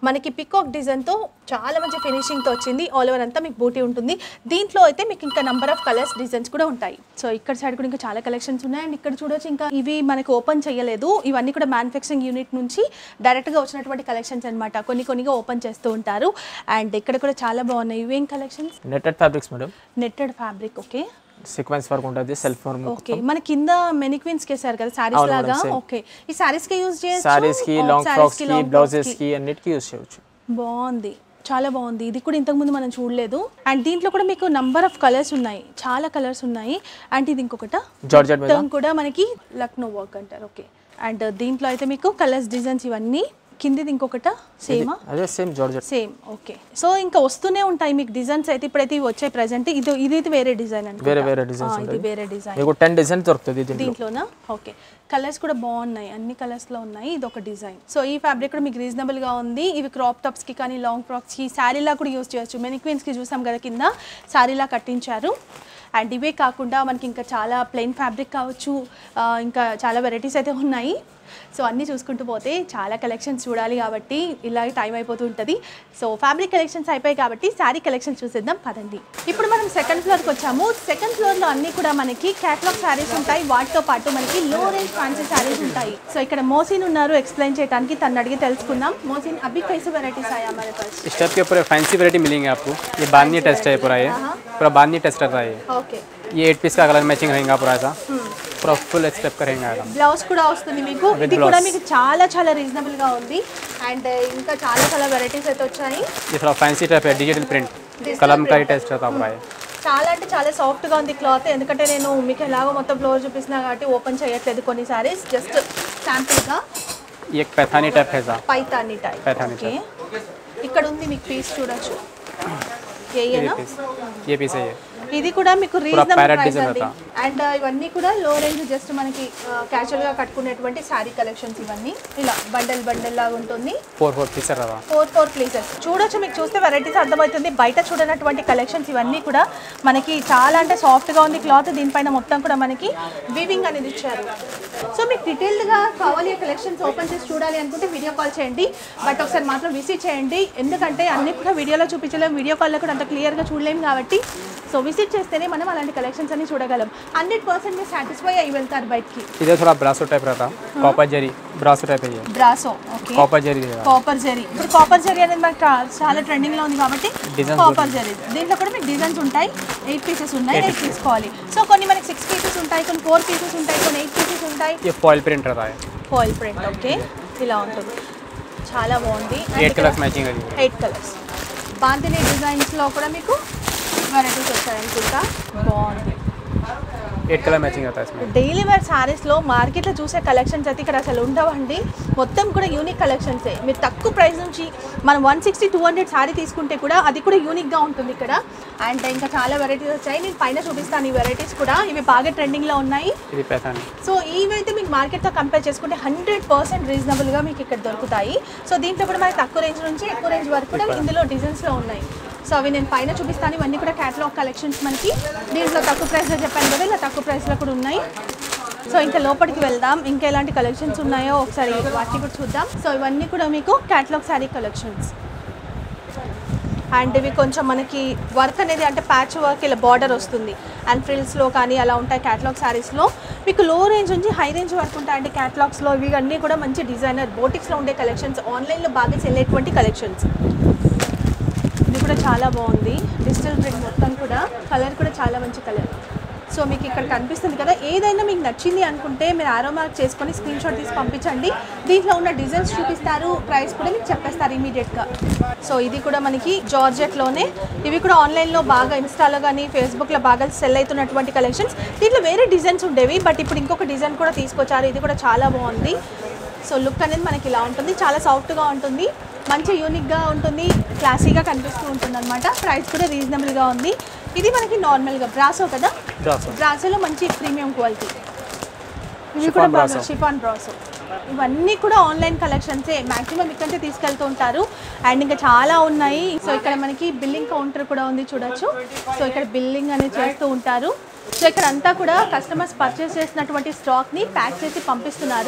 మనకి పికాక్ డిజైన్తో చాలా మంచి ఫినిషింగ్తో వచ్చింది ఆల్ ఓవర్ అంతా మీకు బూటీ ఉంటుంది దీంట్లో అయితే మీకు ఇంకా నంబర్ ఆఫ్ కలర్స్ డిజైన్స్ కూడా ఉంటాయి సో ఇక్కడ సైడ్ కూడా ఇంకా చాలా కలెక్షన్స్ ఉన్నాయి అండ్ ఇక్కడ చూడొచ్చు ఇంకా ఇవి మనకి ఓపెన్ చేయలేదు ఇవన్నీ కూడా మ్యానుఫ్యాక్చరింగ్ యూనిట్ నుంచి డైరెక్ట్గా వచ్చినటువంటి కలెక్షన్స్ అన్నమాట కొన్ని కొన్నిగా ఓపెన్ చేస్తూ ఉంటారు అండ్ ఇక్కడ కూడా చాలా బాగున్నాయి ఇవేం collections netted fabrics madam netted fabric okay sequence work ఉంటుంది సెల్ఫ్ వర్క్ ఓకే మన కింద మెనిక్విన్స్ కేసారు కదా సారీస్ అవును లాగా మేడం, same. ఓకే ఈ సారీస్ కి యూజ్ చేయొచ్చు సారీస్ కి Oh, లాంగ్ sarees ఫ్రాక్స్ కి, కి long బ్లౌజెస్ frocks కి అన్నిటికీ యూస్ చేయవచ్చు బాగుంది చాలా బాగుంది ఇది కూడా ఇంతకు ముందు మనం చూడలేదు అండ్ దీంట్లో కూడా మీకు నంబర్ ఆఫ్ కలర్స్ ఉన్నాయి చాలా కలర్స్ ఉన్నాయి అండ్ ఇది ఇంకొకట జార్జెట్ మీద మొత్తం కూడా మనకి లక్నో వర్క్ అంటారు ఓకే అండ్ దీంట్లో అయితే మీకు కలర్స్ డిజైన్స్ ఇవన్నీ కిందిది ఇంకొకట సేమా అదే same georgette same okay so ఇంకా వస్తూనే ఉంటాయి మీకు డిజైన్స్ అయితే ఇప్పుడైతే ఇవి వచ్చాయి ప్రజెంట్ ఇది ఇది అయితే వేరే డిజైన్ అంటే వేరే వేరే డిజైన్స్ ఇది వేరే డిజైన్ మీకు టెన్ డిజైన్ దొరుకుతుంది దీంట్లో దీంట్లోనా ఓకే కలర్స్ కూడా బాగున్నాయి అన్ని కలర్స్ లో ఉన్నాయి ఇది ఒక డిజైన్ సో ఈ ఫ్యాబ్రిక్ కూడా మీకు రీజనబుల్ గా ఉంది ఇవి క్రాప్ టాప్స్ కి కానీ లాంగ్ ఫ్రాక్స్ కి శారీలా కూడా యూస్ చేయొచ్చు మెనిక్వీన్స్ కి చూసాం కదా కింద శారీలా కట్టించారు అండ్ ఇవే కాకుండా మనకి ఇంకా చాలా ప్లెయిన్ ఫ్యాబ్రిక్ కావచ్చు ఆ, ఇంకా చాలా వెరైటీస్ అయితే ఉన్నాయి సో అన్నీ చూసుకుంటూ పోతే చాలా కలెక్షన్స్ చూడాలి కాబట్టి ఇలాగే టైం అయిపోతూ ఉంటుంది సో ఫ్యాబ్రిక్ కలెక్షన్స్ అయిపోయాయి కాబట్టి శారీ కలెక్షన్స్ చూసేద్దాం పదండి ఇప్పుడు మనం సెకండ్ ఫ్లోర్కి వచ్చాము సెకండ్ ఫ్లోర్లో అన్నీ కూడా మనకి క్యాట్లాగ్ శారీస్ ఉంటాయి వాటితో పాటు మనకి లో రేంజ్ ఫ్యాన్సీ శారీస్ ఉంటాయి సో ఇక్కడ మోసిన్ ఉన్నారు ఎక్స్ప్లెయిన్ చేయడానికి తను అడిగి తెలుసుకుందాం మోసిన్ అభి कैसे వెరైటీస్ आया हमारे पास स्टेप के ऊपर फैंसी वैरायटी मिलेंगे आपको ये बांधनी टेस्ट है पूरा ये पूरा बांधनी टेस्ट रहता है ये ఓకే ये एट पीस का कलर मैचिंग रहेगा पूरा ऐसा पूरा फुल स्टेप का रहेगा एकदम బ్లౌజ్ కూడా వస్తుంది మీకు With ఇది కూడా blouse. మీకు చాలా చాలా రీజనబుల్ గా ఉంది అండ్ ఇంకా చాలా చాలా వెరైటీస్ అయితే వచ్చాయి ये थोड़ा फैंसी टाइप है डिजिटल प्रिंट Digital कलम का ही print. टेस्ट रहता है पूरा ये చాలా అంటే చాలా సాఫ్ట్గా ఉంది క్లాత్ ఎందుకంటే నేను మీకు ఎలాగో మొత్తం ఫ్లోర్ చూపిస్తున్నా కాబట్టి ఓపెన్ చేయట్లేదు కొన్ని సారీస్ జస్ట్ శాంపుల్గా ये एक पैथानी टाइप है ऐसा పైతాని టైప్ పైతాని ఓకే ఇక్కడ ఉంది మీకు పీస్ చూడొచ్చు ఏయేనా ये पीस ये पीस है ये ఇది కూడా మీకు రీజనబుల్ parrot ప్రైస్ design అండి होता. అండ్ ఇవన్నీ కూడా లో రేంజ్ జస్ట్ మనకి క్యాజువల్ గా కట్టుకునేటువంటి శారీ కలెక్షన్స్ ఇవన్నీ ఇలా బండల్ బండల్ లాగా ఉంటుంది फोर फोर पीस रहता ఫోర్ ఫోర్ ప్లేసెస్ చూడొచ్చు మీకు చూస్తే వెరైటీస్ అర్థమవుతుంది బయట చూడనటువంటి కలెక్షన్స్ ఇవన్నీ కూడా మనకి చాలా అంటే సాఫ్ట్గా ఉంది క్లాత్ దీనిపైన మొత్తం కూడా మనకి వీవింగ్ అనేది ఇచ్చారు సో మీకు డీటెయిల్డ్గా కావాలి ఆ కలెక్షన్స్ ఓపెన్ చేసి చూడాలి అనుకుంటే వీడియో కాల్ చేయండి బట్ ఒకసారి మాత్రం విజిట్ చేయండి ఎందుకంటే అన్ని కూడా వీడియోలో చూపించలేము వీడియో కాల్లో కూడా అంత క్లియర్గా చూడలేము కాబట్టి సో విజిట్ చేస్తేనే మనం అలాంటి కలెక్షన్స్ అన్ని చూడగలం హండ్రెడ్ పర్సెంట్ మీరు సాటిస్ఫై అయ్యి వెళ్తారు బయటికి इधर थोड़ा ब्रासो टाइप रहता कॉपर जरी ब्रासो टाइप है ये బ్రాసో ఓకే कॉपर जरी रहेगा కాపర్ జరీ ఇప్పుడు కాపర్ జరీ అనేది మనకి చా- చాలా ట్రెండింగ్ లో ఉంది కాబట్టి Designs కాపర్ జరీ దీంట్లో కూడా మీకు డిజైన్స్ ఉంటాయి ఎయిట్ పీసెస్ ఉన్నాయి ఎయిట్ తీసుకోవాలి సో కొన్ని మనకి సిక్స్ పీసెస్ ఉంటాయి కొన్ని ఫోర్ పీసెస్ ఉంటాయి కొన్ని ఎయిట్ పీసెస్ ఉంటాయి ये फॉइल प्रिंट रहता है ఫాయిల్ ప్రింట్ ఓకే ఇలా ఉంటుంది చాలా బాగుంది एट कलर्स मैचिंग है ये ఎయిట్ కలర్స్ బాంతిని డిజైన్స్లో కూడా మీకు వెరైటీస్ వచ్చాయి అనుకుంటా బాగుంది एट कलर मैचिंग रहता है इसमें డైలీ వేర్ శారీస్లో మార్కెట్లో చూసే కలెక్షన్స్ అయితే ఇక్కడ అసలు ఉండవండి మొత్తం కూడా యూనిక్ కలెక్షన్సే మీరు తక్కువ ప్రైస్ నుంచి మనం one sixty two hundred sari తీసుకుంటే కూడా అది కూడా యూనిక్గా ఉంటుంది ఇక్కడ అండ్ ఇంకా చాలా వెరైటీస్ వచ్చాయి నేను పైన చూపిస్తాను ఈ వెరైటీస్ కూడా ఇవి బాగా ట్రెండింగ్లో ఉన్నాయి ఇది पैथानी సో ఇవైతే మీకు మార్కెట్తో కంపేర్ చేసుకుంటే హండ్రెడ్ పర్సెంట్ రీజనబుల్గా మీకు ఇక్కడ దొరుకుతాయి సో దీంట్లో కూడా మనకి తక్కువ రేంజ్ నుంచి ఎక్కువ రేంజ్ వరకు కూడా ఇందులో డిజైన్స్లో ఉన్నాయి సో అవి నేను పైన చూపిస్తాను ఇవన్నీ కూడా క్యాటలాగ్ కలెక్షన్స్ మనకి దీంట్లో తక్కువ ప్రైస్లో చెప్పాను కదా ఇలా తక్కువ ప్రైస్లో కూడా ఉన్నాయి సో ఇంకా లోపలికి వెళ్దాం ఇంకా ఎలాంటి కలెక్షన్స్ ఉన్నాయో ఒకసారి వాటిని కూడా చూద్దాం సో ఇవన్నీ కూడా మీకు క్యాటలాగ్ శారీ కలెక్షన్స్ అండ్ ఇవి కొంచెం మనకి వర్క్ అనేది అంటే ప్యాచ్ వర్క్ ఇలా బార్డర్ వస్తుంది అండ్ ఫ్రిల్స్లో కానీ అలా ఉంటాయి క్యాటలాగ్ శారీస్లో మీకు లో రేంజ్ నుంచి హై రేంజ్ వరకు ఉంటాయండి క్యాటలాగ్స్లో ఇవి అన్నీ కూడా మంచి డిజైనర్ బోటిక్స్లో ఉండే కలెక్షన్స్ ఆన్లైన్లో బాగా చెల్లేటువంటి కలెక్షన్స్ ఇది కూడా చాలా బాగుంది డిజిటల్ ప్రింట్ మొత్తం కూడా కలర్ కూడా చాలా మంచి కలర్ సో మీకు ఇక్కడ కనిపిస్తుంది కదా ఏదైనా మీకు నచ్చింది అనుకుంటే మీరు ఆరో మార్క్ చేసుకొని స్క్రీన్ షాట్ తీసి పంపించండి దీంట్లో ఉన్న డిజైన్స్ చూపిస్తారు ప్రైస్ కూడా మీకు చెప్పేస్తారు ఇమీడియట్గా సో ఇది కూడా మనకి జార్జెట్లోనే ఇవి కూడా ఆన్లైన్లో బాగా ఇన్స్టాలో కానీ ఫేస్బుక్లో బాగా సెల్ అవుతున్నటువంటి కలెక్షన్స్ దీంట్లో వేరే డిజైన్స్ ఉండేవి బట్ ఇప్పుడు ఇంకొక డిజైన్ కూడా తీసుకొచ్చారు ఇది కూడా చాలా బాగుంది సో లుక్ అనేది మనకి ఇలా ఉంటుంది చాలా సాఫ్ట్గా ఉంటుంది మంచి యూనిక్గా ఉంటుంది క్లాసీగా కనిపిస్తూ ఉంటుంది అనమాట ప్రైస్ కూడా రీజనబుల్గా ఉంది ఇది మనకి నార్మల్గా బ్రాసో కదా ब्रासो బ్రాసోలో మంచి ప్రీమియం క్వాలిటీ ఇవి కూడా Chiffon brasso. షిఫాన్ బ్రాసో ఇవన్నీ కూడా ఆన్లైన్ కలెక్షన్సే మాక్సిమం ఇక్కడే తీసుకెళ్తూ ఉంటారు అండ్ ఇంకా చాలా ఉన్నాయి సో ఇక్కడ మనకి బిల్లింగ్ కౌంటర్ కూడా ఉంది చూడొచ్చు సో ఇక్కడ బిల్లింగ్ అనేది చేస్తూ ఉంటారు సో ఇక్కడ అంతా కూడా కస్టమర్స్ పర్చేస్ చేసినటువంటి స్టాక్ని ప్యాక్ చేసి పంపిస్తున్నారు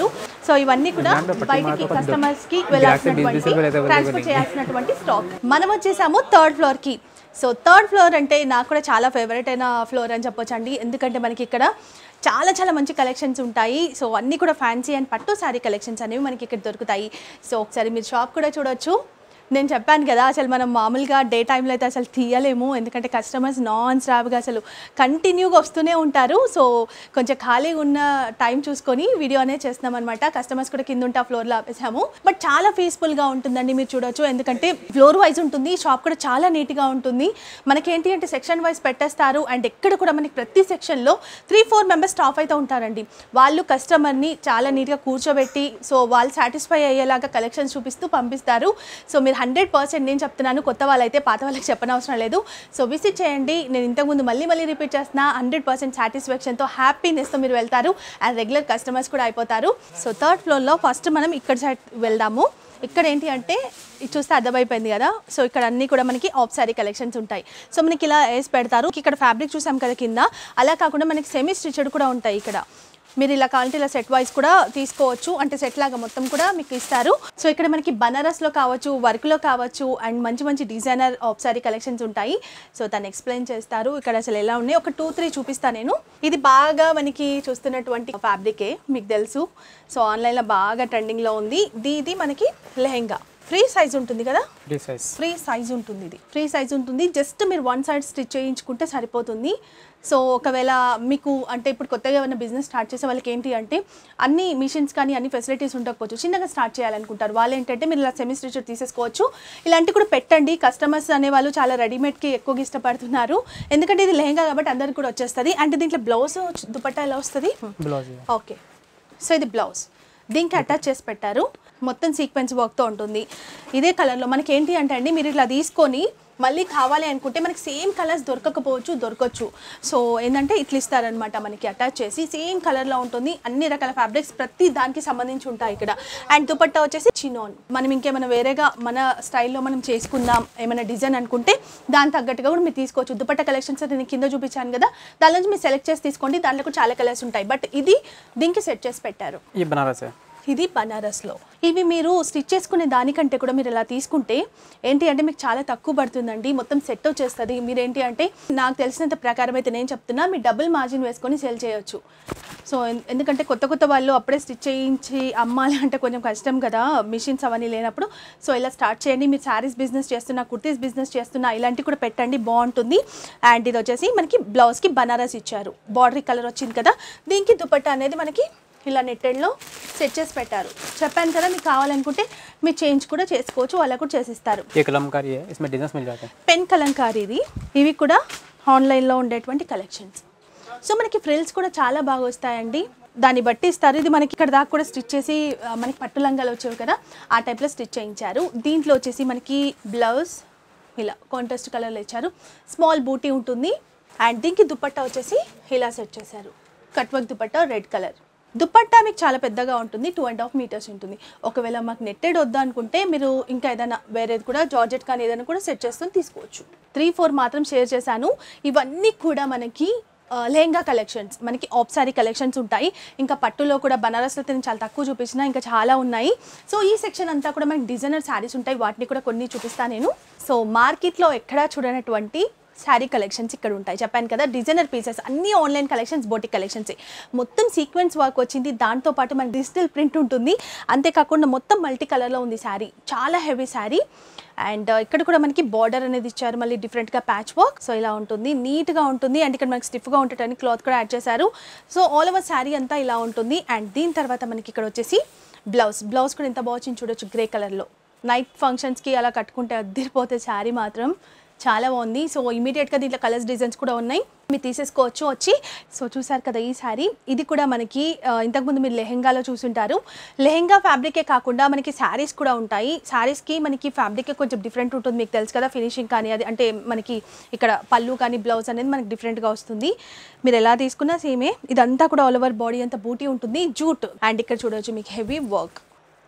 సో ఇవన్నీ కూడా బయటికి కస్టమర్స్ కి వెళ్ళాల్సినటువంటి ట్రాన్స్ఫర్ చేయాల్సినటువంటి స్టాక్ మనం వచ్చేసాము థర్డ్ ఫ్లోర్ కి సో థర్డ్ ఫ్లోర్ అంటే నాకు కూడా చాలా ఫేవరెట్ అయిన ఫ్లోర్ అని చెప్పొచ్చండి ఎందుకంటే మనకి ఇక్కడ చాలా చాలా మంచి కలెక్షన్స్ ఉంటాయి సో అన్నీ కూడా ఫ్యాన్సీ అండ్ పట్టు శారీ కలెక్షన్స్ అనేవి మనకి ఇక్కడ దొరుకుతాయి సో ఒకసారి మీరు షాప్ కూడా చూడొచ్చు నేను చెప్పాను కదా అసలు మనం మామూలుగా డే టైంలో అయితే అసలు తీయలేము ఎందుకంటే కస్టమర్స్ నాన్ స్టాప్గా అసలు కంటిన్యూగా వస్తూనే ఉంటారు సో కొంచెం ఖాళీగా ఉన్న టైం చూసుకొని వీడియో అనేది చేస్తున్నాం అనమాట కస్టమర్స్ కూడా కింద ఉంటే ఆ ఫ్లోర్లో ఆపేసాము బట్ చాలా పీస్ఫుల్గా ఉంటుందండి మీరు చూడొచ్చు ఎందుకంటే ఫ్లోర్ వైజ్ ఉంటుంది షాప్ కూడా చాలా నీట్గా ఉంటుంది మనకేంటి అంటే సెక్షన్ వైజ్ పెట్టేస్తారు అండ్ ఎక్కడ కూడా మనకి ప్రతి సెక్షన్లో త్రీ ఫోర్ మెంబర్స్ స్టాఫ్ అయితే ఉంటారండి వాళ్ళు కస్టమర్ని చాలా నీట్గా కూర్చోబెట్టి సో వాళ్ళు సాటిస్ఫై అయ్యేలాగా కలెక్షన్స్ చూపిస్తూ పంపిస్తారు సో మీరు హండ్రెడ్ పర్సెంట్ నేను చెప్తున్నాను కొత్త వాళ్ళైతే పాత వాళ్ళకి చెప్పనవసరం లేదు సో విజిట్ చేయండి నేను ఇంతకుముందు మళ్ళీ మళ్ళీ రిపీట్ చేస్తున్నా హండ్రెడ్ పర్సెంట్ సాటిస్ఫాక్షన్తో హ్యాపీనెస్తో మీరు వెళ్తారు అండ్ రెగ్యులర్ కస్టమర్స్ కూడా అయిపోతారు సో థర్డ్ ఫ్లోర్లో ఫస్ట్ మనం ఇక్కడ సైడ్ వెళ్దాము ఇక్కడ ఏంటి అంటే ఇది చూస్తే అర్థమైపోయింది కదా సో ఇక్కడ అన్ని కూడా మనకి ఆఫ్ సారీ కలెక్షన్స్ ఉంటాయి సో మనకి ఇలా వేసి పెడతారు ఇక్కడ ఫ్యాబ్రిక్ చూసాం కదా కింద అలా కాకుండా మనకి సెమీ స్టిచ్డ్ కూడా ఉంటాయి ఇక్కడ మీరు ఇలా కావాలంటే ఇలా సెట్ వైజ్ కూడా తీసుకోవచ్చు అంటే సెట్ లాగా మొత్తం కూడా మీకు ఇస్తారు సో ఇక్కడ మనకి బనారస్లో కావచ్చు వర్క్లో కావచ్చు అండ్ మంచి మంచి డిజైనర్ ఆఫ్ సారీ కలెక్షన్స్ ఉంటాయి సో తను ఎక్స్ప్లెయిన్ చేస్తారు ఇక్కడ అసలు ఎలా ఉన్నాయి ఒక టూ త్రీ చూపిస్తాను నేను ఇది బాగా మనకి చూస్తున్నటువంటి ఫ్యాబ్రికే మీకు తెలుసు సో ఆన్లైన్లో బాగా ట్రెండింగ్లో ఉంది ఇది ఇది మనకి లెహెంగా ఫ్రీ సైజ్ ఉంటుంది కదా ఫ్రీ సైజ్ ఫ్రీ సైజ్ ఉంటుంది ఇది ఫ్రీ సైజ్ ఉంటుంది జస్ట్ మీరు వన్ సైడ్ స్టిచ్ చేయించుకుంటే సరిపోతుంది సో ఒకవేళ మీకు అంటే ఇప్పుడు కొత్తగా ఏమైనా బిజినెస్ స్టార్ట్ చేసే వాళ్ళకి ఏంటి అంటే అన్ని మిషన్స్ కానీ అన్ని ఫెసిలిటీస్ ఉండకపోవచ్చు చిన్నగా స్టార్ట్ చేయాలనుకుంటారు వాళ్ళు ఏంటంటే మీరు ఇలా సెమీ స్టిచర్ తీసేసుకోవచ్చు ఇలాంటివి కూడా పెట్టండి కస్టమర్స్ అనేవాళ్ళు చాలా రెడీమేడ్కి ఎక్కువగా ఇష్టపడుతున్నారు ఎందుకంటే ఇది లెహంగా కాబట్టి అందరికి కూడా వచ్చేస్తుంది అంటే దీంట్లో బ్లౌజ్ దుపట్టా ఎలా వస్తుంది బ్లౌజ్ ఓకే సో ఇది బ్లౌజ్ దీనికి అటాచ్ చేసి పెట్టారు మొత్తం సీక్వెన్స్ వర్క్తో ఉంటుంది ఇదే కలర్లో మనకి ఏంటి అంటే అండి మీరు ఇట్లా తీసుకొని మళ్ళీ కావాలి అనుకుంటే మనకి సేమ్ కలర్స్ దొరకకపోవచ్చు దొరకచ్చు సో ఏంటంటే ఇట్లా ఇస్తారనమాట మనకి అటాచ్ చేసి సేమ్ కలర్లో ఉంటుంది అన్ని రకాల ఫ్యాబ్రిక్స్ ప్రతి దానికి సంబంధించి ఉంటాయి ఇక్కడ అండ్ దుపట్టా వచ్చేసి చినోన్ మనం ఇంకేమైనా వేరేగా మన స్టైల్లో మనం చేసుకుందాం ఏమైనా డిజైన్ అనుకుంటే దాని తగ్గట్టుగా కూడా మీరు తీసుకోవచ్చు దుపట్టా కలెక్షన్స్ అయితే నేను కింద చూపించాను కదా దాని నుంచి మీరు సెలెక్ట్ చేసి తీసుకోండి దాంట్లో కూడా చాలా కలర్స్ ఉంటాయి బట్ ఇది దీనికి సెట్ చేసి పెట్టారు ये बनारस है ఇది బనారస్లో ఇవి మీరు స్టిచ్ చేసుకునే దానికంటే కూడా మీరు ఇలా తీసుకుంటే ఏంటి అంటే మీకు చాలా తక్కువ పడుతుందండి మొత్తం సెట్ వచ్చేస్తుంది మీరు ఏంటి అంటే నాకు తెలిసినంత ప్రకారం అయితే నేను చెప్తున్నా మీ డబుల్ మార్జిన్ వేసుకొని సేల్ చేయొచ్చు సో ఎన్- ఎందుకంటే కొత్త కొత్త వాళ్ళు అప్పుడే స్టిచ్ చేయించి అమ్మాలి అంటే కొంచెం కష్టం కదా మిషన్స్ అవన్నీ లేనప్పుడు సో ఇలా స్టార్ట్ చేయండి మీరు శారీస్ బిజినెస్ చేస్తున్నా కుర్తీస్ బిజినెస్ చేస్తున్నా ఇలాంటివి కూడా పెట్టండి బాగుంటుంది అండ్ ఇది వచ్చేసి మనకి బ్లౌజ్కి బనారస్ ఇచ్చారు బార్డరీ కలర్ వచ్చింది కదా దీనికి దుపట్టా అనేది మనకి ఇలా నెట్టెడ్లో సెట్ చేసి పెట్టారు చెప్పాను కదా మీకు కావాలనుకుంటే మీరు చేంజ్ కూడా చేసుకోవచ్చు వాళ్ళకు కూడా చేసిస్తారు ये कलमकारी है इसमें डिजाइन मिल जाते हैं పెన్ కలంకారీ ఇది ఇవి కూడా ఆన్లైన్లో ఉండేటువంటి కలెక్షన్స్ సో మనకి ఫ్రిల్స్ కూడా చాలా బాగా వస్తాయండి దాన్ని బట్టి ఇస్తారు ఇది మనకి ఇక్కడ దాకా కూడా స్టిచ్ చేసి ఆ, మనకి పట్టు లంగాలు వచ్చేవి కదా ఆ టైప్లో స్టిచ్ చేయించారు దీంట్లో వచ్చేసి మనకి బ్లౌజ్ ఇలా కాంట్రాస్ట్ కలర్లో ఇచ్చారు స్మాల్ బూటీ ఉంటుంది అండ్ దీనికి దుపట్టా వచ్చేసి ఇలా సెట్ చేశారు cut work dupatta red colour dupatta మీకు చాలా పెద్దగా ఉంటుంది టూ అండ్ హాఫ్ మీటర్స్ ఉంటుంది ఒకవేళ మాకు నెట్టెడ్ వద్దా అనుకుంటే మీరు ఇంకా ఏదైనా వేరేది కూడా జార్జెట్ కానీ ఏదైనా కూడా సెట్ చేసుకొని తీసుకోవచ్చు త్రీ ఫోర్ మాత్రం షేర్ చేశాను ఇవన్నీ కూడా మనకి ఆ, లెహంగా కలెక్షన్స్ మనకి ఆఫ్ సారీ కలెక్షన్స్ ఉంటాయి ఇంకా పట్టులో కూడా బనారస్లో అయితే నేను చాలా తక్కువ చూపించిన ఇంకా చాలా ఉన్నాయి సో ఈ సెక్షన్ అంతా కూడా మనకి డిజైనర్ శారీస్ ఉంటాయి వాటిని కూడా కొన్ని చూపిస్తాను నేను సో మార్కెట్లో ఎక్కడా చూడనటువంటి శారీ కలెక్షన్స్ ఇక్కడ ఉంటాయి చెప్పాను కదా డిజైనర్ పీసెస్ అన్ని ఆన్లైన్ కలెక్షన్స్ బోటిక్ కలెక్షన్స్ మొత్తం సీక్వెన్స్ వర్క్ వచ్చింది దాంతో పాటు మనకి డిజిటల్ ప్రింట్ ఉంటుంది అంతేకాకుండా మొత్తం మల్టీ కలర్లో ఉంది శారీ చాలా హెవీ శారీ అండ్ ఇక్కడ కూడా మనకి బార్డర్ అనేది ఇచ్చారు మళ్ళీ డిఫరెంట్గా ప్యాచ్ వర్క్ సో ఇలా ఉంటుంది నీట్గా ఉంటుంది అండ్ ఇక్కడ మనకి స్టిఫ్గా ఉండటానికి క్లాత్ కూడా యాడ్ చేశారు సో ఆల్ ఓవర్ శారీ అంతా ఇలా ఉంటుంది అండ్ దీని తర్వాత మనకి ఇక్కడ వచ్చేసి బ్లౌజ్ బ్లౌజ్ కూడా ఎంత బాగా వచ్చింది చూడొచ్చు గ్రే కలర్లో నైట్ ఫంక్షన్స్కి అలా కట్టుకుంటే అద్దరిపోతే శారీ మాత్రం చాలా బాగుంది సో ఇమీడియట్గా దీంట్లో కలర్స్ డిజైన్స్ కూడా ఉన్నాయి మీరు తీసేసుకోవచ్చు వచ్చి సో చూసారు కదా ఈ శారీ ఇది కూడా మనకి ఆ, ఇంతకుముందు మీరు లెహెంగాలో చూసుంటారు లెహెంగా ఫ్యాబ్రికే కాకుండా మనకి శారీస్ కూడా ఉంటాయి శారీస్కి మనకి ఫ్యాబ్రిక్ కొంచెం డిఫరెంట్ ఉంటుంది మీకు తెలుసు కదా ఫినిషింగ్ కానీ అది అంటే మనకి ఇక్కడ పళ్ళు కానీ బ్లౌజ్ అనేది మనకి డిఫరెంట్గా వస్తుంది మీరు ఎలా తీసుకున్నా సేమే ఇదంతా కూడా ఆల్ ఓవర్ బాడీ అంతా బూటీ ఉంటుంది జూట్ అండ్ ఇక్కడ చూడవచ్చు మీకు హెవీ వర్క్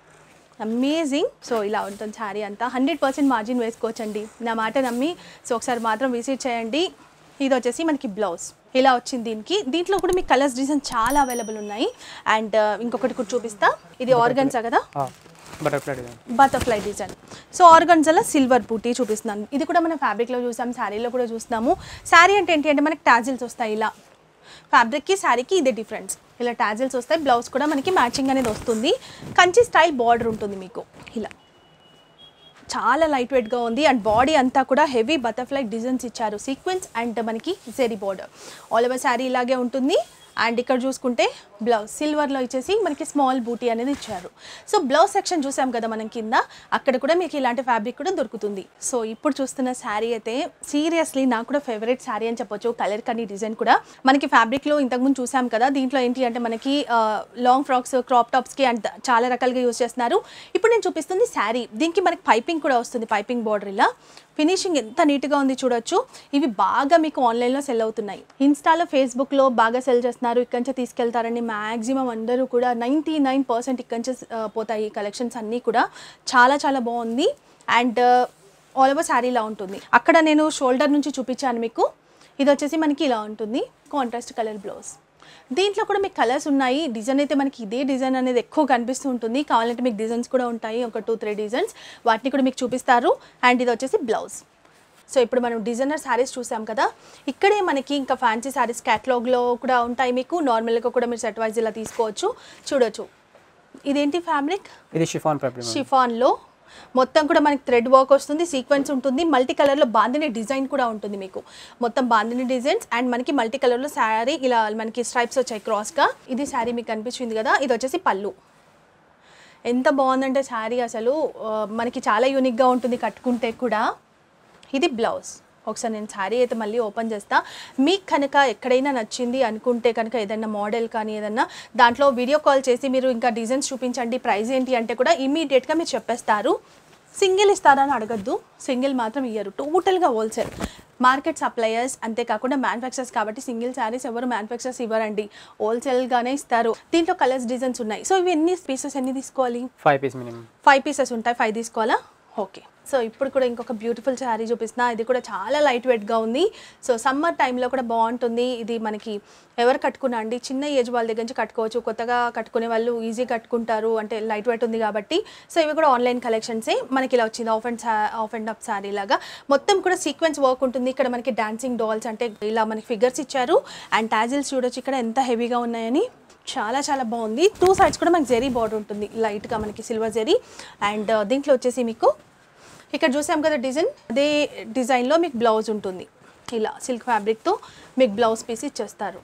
అమేజింగ్ సో ఇలా ఉంటుంది శారీ అంతా హండ్రెడ్ పర్సెంట్ మార్జిన్ వేసుకోవచ్చండి నా మాట నమ్మి సో ఒకసారి మాత్రం విజిట్ చేయండి ఇది వచ్చేసి మనకి బ్లౌజ్ ఇలా వచ్చింది దీనికి దీంట్లో కూడా మీకు కలర్స్ డిజైన్ చాలా అవైలబుల్ ఉన్నాయి అండ్ ఇంకొకటి కూడా చూపిస్తా ఇది ఆర్గన్సా కదా butterfly design butterfly design so ఆర్గన్జాలో సిల్వర్ బూటీ చూపిస్తున్నాను ఇది కూడా మనం ఫ్యాబ్రిక్లో చూసాం శారీలో కూడా చూస్తున్నాము శారీ అంటే ఏంటి అంటే మనకి టాజిల్స్ వస్తాయి ఇలా ఫ్యాబ్రిక్కి శారీకి ఇదే డిఫరెన్స్ ఇలా టాజిల్స్ వస్తాయి బ్లౌజ్ కూడా మనకి మ్యాచింగ్ అనేది వస్తుంది కంచి స్టైల్ బార్డర్ ఉంటుంది మీకు ఇలా చాలా లైట్ వెయిట్గా ఉంది అండ్ బాడీ అంతా కూడా హెవీ బటర్ఫ్లై డిజైన్స్ ఇచ్చారు సీక్వెన్స్ అండ్ మనకి zari border all over sari ఇలాగే ఉంటుంది అండ్ ఇక్కడ చూసుకుంటే బ్లౌజ్ సిల్వర్లో ఇచ్చేసి మనకి స్మాల్ బూటీ అనేది ఇచ్చారు సో బ్లౌజ్ సెక్షన్ చూసాం కదా మనం కింద అక్కడ కూడా మీకు ఇలాంటి ఫ్యాబ్రిక్ కూడా దొరుకుతుంది సో ఇప్పుడు చూస్తున్న శారీ అయితే సీరియస్లీ నాకు కూడా ఫేవరెట్ శారీ అని చెప్పొచ్చు కలర్ కానీ డిజైన్ కూడా మనకి ఫ్యాబ్రిక్లో ఇంతకుముందు చూసాం కదా దీంట్లో ఏంటి అంటే మనకి లాంగ్ ఫ్రాక్స్ క్రాప్ టాప్స్కి అండ్ చాలా రకాలుగా యూజ్ చేస్తున్నారు ఇప్పుడు నేను చూపిస్తుంది శారీ దీనికి మనకి పైపింగ్ కూడా వస్తుంది పైపింగ్ బార్డర్ ఇలా ఫినిషింగ్ ఎంత నీట్గా ఉంది చూడొచ్చు ఇవి బాగా మీకు ఆన్లైన్లో సెల్ అవుతున్నాయి ఇన్స్టాలో ఫేస్బుక్లో బాగా సెల్ చేస్తున్నారు ఇక్కడి నుంచి తీసుకెళ్తారని మ్యాక్సిమం అందరూ కూడా నైంటీ నైన్ పర్సెంట్ ఇక్కడి నుంచి ఆ, పోతాయి ఈ కలెక్షన్స్ అన్నీ కూడా చాలా చాలా బాగుంది అండ్ ఆల్ ఓవర్ శారీలా ఉంటుంది అక్కడ నేను షోల్డర్ నుంచి చూపించాను మీకు ఇది వచ్చేసి మనకి ఇలా ఉంటుంది కాంట్రాస్ట్ కలర్ బ్లౌజ్ దీంట్లో కూడా మీకు కలర్స్ ఉన్నాయి డిజైన్ అయితే మనకి ఇదే డిజైన్ అనేది ఎక్కువ కనిపిస్తూ ఉంటుంది కావాలంటే మీకు డిజైన్స్ కూడా ఉంటాయి ఒక టూ త్రీ డిజైన్స్ వాటిని కూడా మీకు చూపిస్తారు అండ్ ఇది వచ్చేసి బ్లౌజ్ సో ఇప్పుడు మనం డిజైనర్ శారీస్ చూసాం కదా ఇక్కడే మనకి ఇంకా ఫ్యాన్సీ శారీస్ క్యాటలాగ్లో కూడా ఉంటాయి మీకు నార్మల్గా కూడా మీరు సెట్ వైజ్ ఇలా తీసుకోవచ్చు చూడొచ్చు ఇదేంటి ఫ్యాబ్రిక్ ఇది షిఫాన్ ఫ్యాబ్రిక్ షిఫాన్లో మొత్తం కూడా మనకి థ్రెడ్ వర్క్ వస్తుంది సీక్వెన్స్ ఉంటుంది మల్టీ కలర్లో బాందిని డిజైన్ కూడా ఉంటుంది మీకు మొత్తం బాందిని డిజైన్స్ అండ్ మనకి మల్టీ కలర్లో శారీ ఇలా మనకి స్ట్రైప్స్ వచ్చాయి క్రాస్గా ఇది శారీ మీకు కనిపించింది కదా ఇది వచ్చేసి పళ్ళు ఎంత బాగుందంటే శారీ అసలు ఆ, మనకి చాలా యూనిక్గా ఉంటుంది కట్టుకుంటే కూడా ఇది బ్లౌజ్ ఒకసారి నేను శారీ అయితే మళ్ళీ ఓపెన్ చేస్తా మీకు కనుక ఎక్కడైనా నచ్చింది అనుకుంటే కనుక ఏదైనా మోడల్ కానీ ఏదన్నా దాంట్లో వీడియో కాల్ చేసి మీరు ఇంకా డిజైన్స్ చూపించండి ప్రైస్ ఏంటి అంటే కూడా ఇమీడియట్గా మీరు చెప్పేస్తారు సింగిల్ ఇస్తారని అడగద్దు సింగిల్ మాత్రం ఇయ్యరు టోటల్గా హోల్సేల్ మార్కెట్ సప్లయర్స్ అంతేకాకుండా మ్యానుఫ్యాక్చర్స్ కాబట్టి సింగిల్ శారీస్ ఎవరు మ్యానుఫ్యాక్చర్స్ ఇవ్వరండి హోల్సేల్గానే ఇస్తారు దీంట్లో కలర్స్ డిజైన్స్ ఉన్నాయి సో ఇవి ఎన్ని పీసెస్ ఎన్ని తీసుకోవాలి five piece minimum five pieces ఉంటాయి ఫైవ్ తీసుకోవాలా ఓకే సో ఇప్పుడు కూడా ఇంకొక బ్యూటిఫుల్ శారీ చూపిస్తున్నా ఇది కూడా చాలా లైట్ వెయిట్గా ఉంది సో సమ్మర్ టైంలో కూడా బాగుంటుంది ఇది మనకి ఎవరు కట్టుకున్నా అండి చిన్న ఏజ్ వాళ్ళ దగ్గర నుంచి కట్టుకోవచ్చు కొత్తగా కట్టుకునే వాళ్ళు ఈజీ కట్టుకుంటారు అంటే లైట్ వెయిట్ ఉంది కాబట్టి సో ఇవి కూడా ఆన్లైన్ కలెక్షన్సే మనకి ఇలా వచ్చింది half and half and up sari లాగా మొత్తం కూడా సీక్వెన్స్ వర్క్ ఉంటుంది ఇక్కడ మనకి డాన్సింగ్ డాల్స్ అంటే ఇలా మనకి ఫిగర్స్ ఇచ్చారు అండ్ టాజిల్స్ చూడొచ్చు ఇక్కడ ఎంత హెవీగా ఉన్నాయని చాలా చాలా బాగుంది టూ సైడ్స్ కూడా మనకి జెరీ బార్డర్ ఉంటుంది లైట్గా మనకి సిల్వర్ జెరీ అండ్ దీంట్లో వచ్చేసి మీకు ఇక్కడ చూసాం కదా డిజైన్ అదే డిజైన్లో మీకు బ్లౌజ్ ఉంటుంది ఇలా సిల్క్ ఫ్యాబ్రిక్తో మీకు బ్లౌజ్ పీస్ ఇచ్చేస్తారు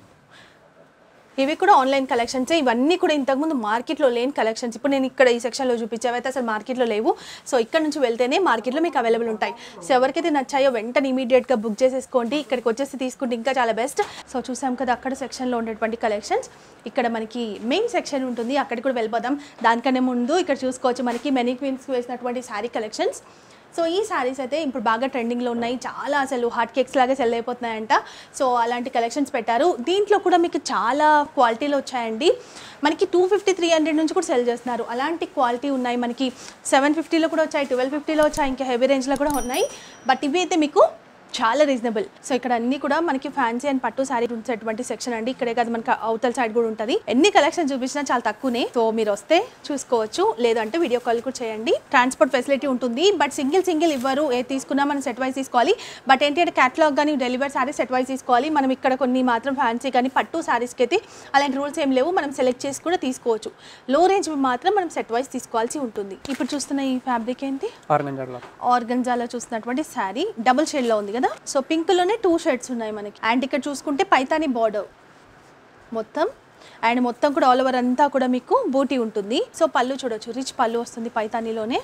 ఇవి కూడా ఆన్లైన్ కలెక్షన్స్ ఇవన్నీ కూడా ఇంతకుముందు మార్కెట్లో లేని కలెక్షన్స్ ఇప్పుడు నేను ఇక్కడ ఈ సెక్షన్లో చూపించేవైతే అసలు మార్కెట్లో లేవు సో ఇక్కడ నుంచి వెళ్తేనే మార్కెట్లో మీకు అవైలబుల్ ఉంటాయి సో ఎవరికైతే నచ్చాయో వెంటనే ఇమీడియట్గా బుక్ చేసేసుకోండి ఇక్కడికి వచ్చేసి తీసుకుంటే ఇంకా చాలా బెస్ట్ సో చూసాం కదా అక్కడ సెక్షన్లో ఉండేటువంటి కలెక్షన్స్ ఇక్కడ మనకి మెయిన్ సెక్షన్ ఉంటుంది అక్కడికి కూడా వెళ్ళిపోదాం దానికన్నా ముందు ఇక్కడ చూసుకోవచ్చు మనకి మెనీ క్వీన్స్ వేసినటువంటి శారీ కలెక్షన్స్ సో ఈ శారీస్ అయితే ఇప్పుడు బాగా ట్రెండింగ్లో ఉన్నాయి చాలా అసలు హాట్ కేక్స్ లాగా సెల్ అయిపోతున్నాయంట సో అలాంటి కలెక్షన్స్ పెట్టారు దీంట్లో కూడా మీకు చాలా క్వాలిటీలో వచ్చాయండి మనకి టూ ఫిఫ్టీ త్రీ హండ్రెడ్ నుంచి కూడా సెల్ చేస్తున్నారు అలాంటి క్వాలిటీ ఉన్నాయి మనకి సెవెన్ ఫిఫ్టీలో కూడా వచ్చాయి ట్వెల్వ్ ఫిఫ్టీలో వచ్చాయి ఇంకా హెవీ రేంజ్లో కూడా ఉన్నాయి బట్ ఇవి అయితే మీకు చాలా రీజనబుల్ సో ఇక్కడ అన్ని కూడా మనకి ఫ్యాన్సీ అండ్ పట్టు సారీ ఉంచేటువంటి సెక్షన్ అండి ఇక్కడే కాదు మనకి అవతల సైడ్ కూడా ఉంటుంది ఎన్ని కలెక్షన్ చూపించినా చాలా తక్కువనే సో మీరు వస్తే చూసుకోవచ్చు లేదంటే వీడియో కాల్ కూడా చేయండి ట్రాన్స్పోర్ట్ ఫెసిలిటీ ఉంటుంది బట్ సింగిల్ సింగిల్ ఇవ్వరు ఏ తీసుకున్నా మనం సెట్ వైజ్ తీసుకోవాలి బట్ ఏంటి అంటే క్యాటలాగ్ కానీ డెలివరీ సారీస్ సెట్ వైజ్ తీసుకోవాలి మనం ఇక్కడ కొన్ని మాత్రం ఫ్యాన్సీ కానీ పట్టు సారీస్కి అయితే అలాంటి రూల్స్ ఏం లేవు మనం సెలెక్ట్ చేసి కూడా తీసుకోవచ్చు లో రేంజ్ మాత్రం మనం సెట్ వైజ్ తీసుకోవాల్సి ఉంటుంది ఇప్పుడు చూస్తున్న ఈ ఫ్యాబ్రిక్ ఏంటి ఆర్గంజా క్లాత్ ఆర్గంజాలో చూసినటువంటి శారీ డబుల్ షేడ్లో ఉంది కదా సో పింక్లోనే టూ షేడ్స్ ఉన్నాయి మనకి అండ్ ఇక్కడ చూసుకుంటే పైతాని బార్డర్ మొత్తం అండ్ మొత్తం కూడా ఆల్ ఓవర్ అంతా కూడా మీకు బూటీ ఉంటుంది సో పళ్ళు చూడొచ్చు రిచ్ పళ్ళు వస్తుంది పైతానీలోనే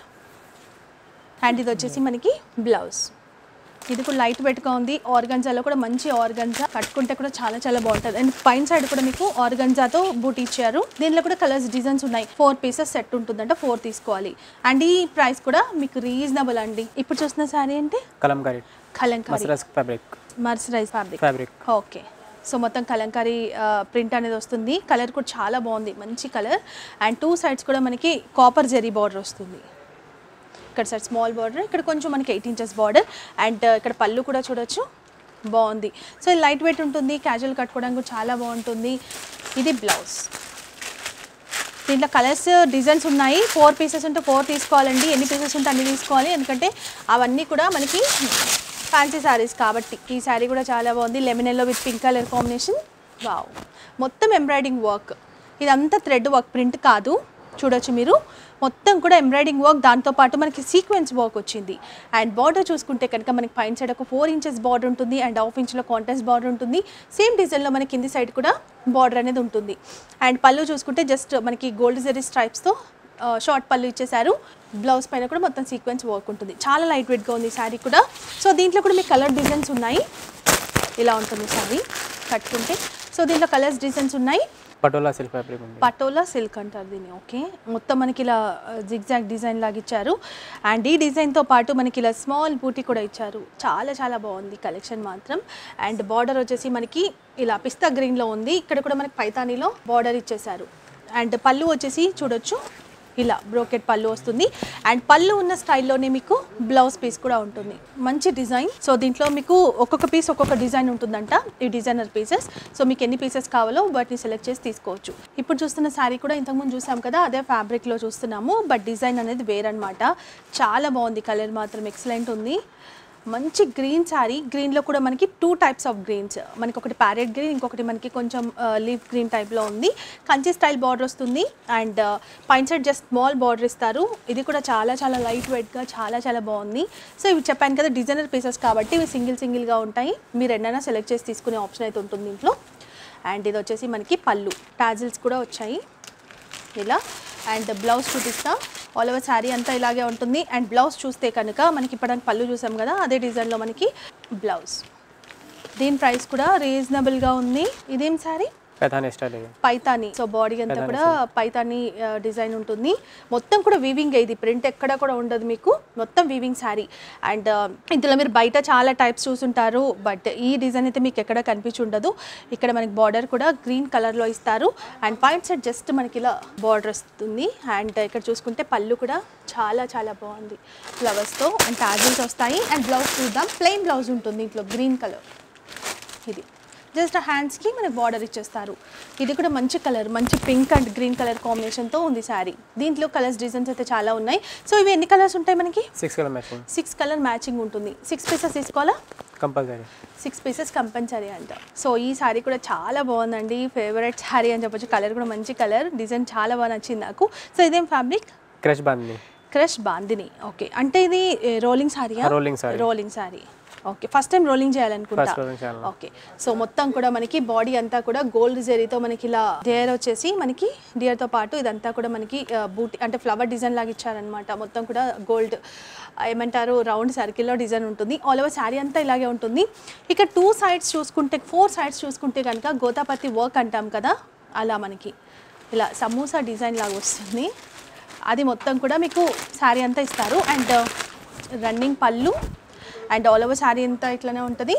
అండ్ ఇది వచ్చేసి మనకి బ్లౌజ్ ఇది కూడా లైట్ వెయిట్గా ఉంది ఆర్గంజాలో కూడా మంచి ఆర్గంజా కట్టుకుంటే కూడా చాలా చాలా బాగుంటుంది అండ్ పైన సైడ్ కూడా మీకు ఆర్గంజాతో బూట్ ఇచ్చారు దీనిలో కూడా కలర్స్ డిజైన్స్ ఉన్నాయి ఫోర్ పీసెస్ సెట్ ఉంటుందంట ఫోర్ తీసుకోవాలి అండ్ ఈ ప్రైస్ కూడా మీకు రీజనబుల్ అండి ఇప్పుడు చూసిన శారీ అంటే కలంకారీ కలంకారీ మసరస్ fabric mercerised fabric fabric okay so మొత్తం కలంకారీ ప్రింట్ అనేది వస్తుంది కలర్ కూడా చాలా బాగుంది మంచి కలర్ అండ్ టూ సైడ్స్ కూడా మనకి కాపర్ జెరీ బార్డర్ వస్తుంది ఇక్కడ సైడ్ స్మాల్ బార్డర్ ఇక్కడ కొంచెం మనకి ఎయిట్ ఇంచెస్ బార్డర్ అండ్ ఇక్కడ పళ్ళు కూడా చూడొచ్చు బాగుంది సో ఇది లైట్ వెయిట్ ఉంటుంది క్యాజువల్ కట్టుకోవడానికి కూడా చాలా బాగుంటుంది ఇది బ్లౌజ్ దీంట్లో కలర్స్ డిజైన్స్ ఉన్నాయి ఫోర్ పీసెస్ ఉంటే ఫోర్ తీసుకోవాలండి ఎన్ని పీసెస్ ఉంటే అన్ని తీసుకోవాలి ఎందుకంటే అవన్నీ కూడా మనకి ఫ్యాన్సీ శారీస్ కాబట్టి ఈ శారీ కూడా చాలా బాగుంది lemon yellow with pink colour combination wow మొత్తం ఎంబ్రాయిడింగ్ వర్క్ ఇదంతా థ్రెడ్ వర్క్ ప్రింట్ కాదు చూడొచ్చు మీరు మొత్తం కూడా ఎంబ్రాయిడింగ్ వర్క్ దాంతోపాటు మనకి సీక్వెన్స్ వర్క్ వచ్చింది అండ్ బార్డర్ చూసుకుంటే కనుక మనకి పైన సైడ్ ఒక ఫోర్ ఇంచెస్ బార్డర్ ఉంటుంది అండ్ హాఫ్ ఇంచ్లో కాంటెస్ట్ బార్డర్ ఉంటుంది సేమ్ డిజైన్లో మనకి కింది సైడ్ కూడా బార్డర్ అనేది ఉంటుంది అండ్ పళ్ళు చూసుకుంటే జస్ట్ మనకి గోల్డ్ జెరీ స్ట్రైప్స్తో షార్ట్ పళ్ళు ఇచ్చేసారు బ్లౌజ్ పైన కూడా మొత్తం సీక్వెన్స్ వర్క్ ఉంటుంది చాలా లైట్ వెయిట్గా ఉంది శారీ కూడా సో దీంట్లో కూడా మీకు కలర్ డిజైన్స్ ఉన్నాయి ఇలా ఉంటుంది శారీ కట్టుకుంటే సో దీంట్లో కలర్స్ డిజైన్స్ ఉన్నాయి పటోలా సిల్క్ ఫ్యాబ్రిక్ ఉంది పటోలా సిల్క్ అంటారు దీన్ని ఓకే మొత్తం మనకి ఇలా జిగ్జాగ్ డిజైన్ లాగా ఇచ్చారు అండ్ ఈ డిజైన్తో పాటు మనకి ఇలా స్మాల్ బూటీ కూడా ఇచ్చారు చాలా చాలా బాగుంది కలెక్షన్ మాత్రం అండ్ బార్డర్ వచ్చేసి మనకి ఇలా పిస్తా గ్రీన్లో ఉంది ఇక్కడ కూడా మనకి పైతానీలో బార్డర్ ఇచ్చేసారు అండ్ పళ్ళు వచ్చేసి చూడొచ్చు ఇలా బ్రోకెట్ పళ్ళు వస్తుంది అండ్ పళ్ళు ఉన్న స్టైల్లోనే మీకు బ్లౌజ్ పీస్ కూడా ఉంటుంది మంచి డిజైన్ సో దీంట్లో మీకు ఒక్కొక్క పీస్ ఒక్కొక్క డిజైన్ ఉంటుందంట ఈ డిజైనర్ పీసెస్ సో మీకు ఎన్ని పీసెస్ కావాలో వాటిని సెలెక్ట్ చేసి తీసుకోవచ్చు ఇప్పుడు చూస్తున్న శారీ కూడా ఇంతకుముందు చూసాం కదా అదే ఫ్యాబ్రిక్లో చూస్తున్నాము బట్ డిజైన్ అనేది వేరనమాట చాలా బాగుంది కలర్ మాత్రం ఎక్సలెంట్ ఉంది మంచి గ్రీన్ శారీ గ్రీన్లో కూడా మనకి టూ టైప్స్ ఆఫ్ గ్రీన్స్ మనకి ఒకటి ప్యారెట్ గ్రీన్ ఇంకొకటి మనకి కొంచెం లీఫ్ గ్రీన్ టైప్లో ఉంది కంచి స్టైల్ బార్డర్ వస్తుంది అండ్ పైన సైడ్ జస్ట్ స్మాల్ బార్డర్ ఇస్తారు ఇది కూడా చాలా చాలా లైట్ వెయిట్గా చాలా చాలా బాగుంది సో ఇవి చెప్పాను కదా డిజైనర్ పీసెస్ కాబట్టి ఇవి సింగిల్ సింగిల్గా ఉంటాయి మీరు ఎన్నైనా సెలెక్ట్ చేసి తీసుకునే ఆప్షన్ అయితే ఉంటుంది దీంట్లో అండ్ ఇది వచ్చేసి మనకి పళ్ళు టాజిల్స్ కూడా వచ్చాయి ఇలా అండ్ బ్లౌజ్ చూపిస్తా ఆల్ ఓవర్ శారీ అంతా ఇలాగే ఉంటుంది అండ్ బ్లౌజ్ చూస్తే కనుక మనకి ఇప్పుడు పళ్ళు చూసాం కదా అదే డిజైన్లో మనకి బ్లౌజ్ దీని ప్రైస్ కూడా రీజనబుల్గా ఉంది ఇదేం శారీ పైథానీ స్టైల్ ఇది పైతాని సో బాడీ అంతా కూడా పైతాని డిజైన్ ఉంటుంది మొత్తం కూడా వీవింగ్ ఇది ప్రింట్ ఎక్కడ కూడా ఉండదు మీకు మొత్తం వీవింగ్ శారీ అండ్ ఇందులో మీరు బయట చాలా టైప్స్ చూసుంటారు బట్ ఈ డిజైన్ అయితే మీకు ఎక్కడ కనిపించి ఉండదు ఇక్కడ మనకి బార్డర్ కూడా గ్రీన్ కలర్లో ఇస్తారు అండ్ పాయింట్ సెట్ జస్ట్ మనకి ఇలా బార్డర్ వస్తుంది అండ్ ఇక్కడ చూసుకుంటే పళ్ళు కూడా చాలా చాలా బాగుంది ఫ్లవర్స్తో అండ్ టాజిల్స్ వస్తాయి అండ్ బ్లౌజ్ చూద్దాం ప్లెయిన్ బ్లౌజ్ ఉంటుంది ఇంట్లో గ్రీన్ కలర్ ఇది జస్ట్ హ్యాండ్స్కి మనకి బార్డర్ ఇచ్చేస్తారు ఇది కూడా మంచి కలర్ మంచి పింక్ అండ్ గ్రీన్ కలర్ కాంబినేషన్తో ఉంది శారీ దీంట్లో కలర్స్ డిజైన్స్ అయితే చాలా ఉన్నాయి సో ఇవి ఎన్ని కలర్స్ ఉంటాయి మనకి six colour matching six colour matching ఉంటుంది సిక్స్ పీసెస్ తీసుకోవాలా కంపల్సరీ సిక్స్ పీసెస్ కంపల్సరీ అంట సో ఈ శారీ కూడా చాలా బాగుందండి ఫేవరెట్ శారీ అని చెప్పొచ్చు కలర్ కూడా మంచి కలర్ డిజైన్ చాలా బాగా నచ్చింది నాకు సో ఇదేం ఫ్యాబ్రిక్ క్రష్ బాంది క్రష్ బాందిని ఓకే అంటే ఇది రోలింగ్ శారీయా rolling sari rolling sari okay first time rolling చేయాలనుకుంటా ఫస్ట్ rolling చేయాలి. ఓకే సో మొత్తం కూడా మనకి బాడీ అంతా కూడా గోల్డ్ జెరీతో మనకి ఇలా డియర్ వచ్చేసి మనకి డియర్తో పాటు ఇదంతా కూడా మనకి బూటీ అంటే ఫ్లవర్ డిజైన్ లాగా ఇచ్చారనమాట మొత్తం కూడా గోల్డ్ ఏమంటారు రౌండ్ సర్కిల్లో డిజైన్ ఉంటుంది ఆల్ ఓవర్ శారీ అంతా ఇలాగే ఉంటుంది ఇక టూ సైడ్స్ చూసుకుంటే ఫోర్ సైడ్స్ చూసుకుంటే కనుక గోతాపతి వర్క్ అంటాం కదా అలా మనకి ఇలా సమోసా డిజైన్ లాగా వస్తుంది అది మొత్తం కూడా మీకు శారీ అంతా ఇస్తారు అండ్ రన్నింగ్ పళ్ళు అండ్ ఆల్ ఓవర్ శారీ అంతా ఇట్లనే ఉంటుంది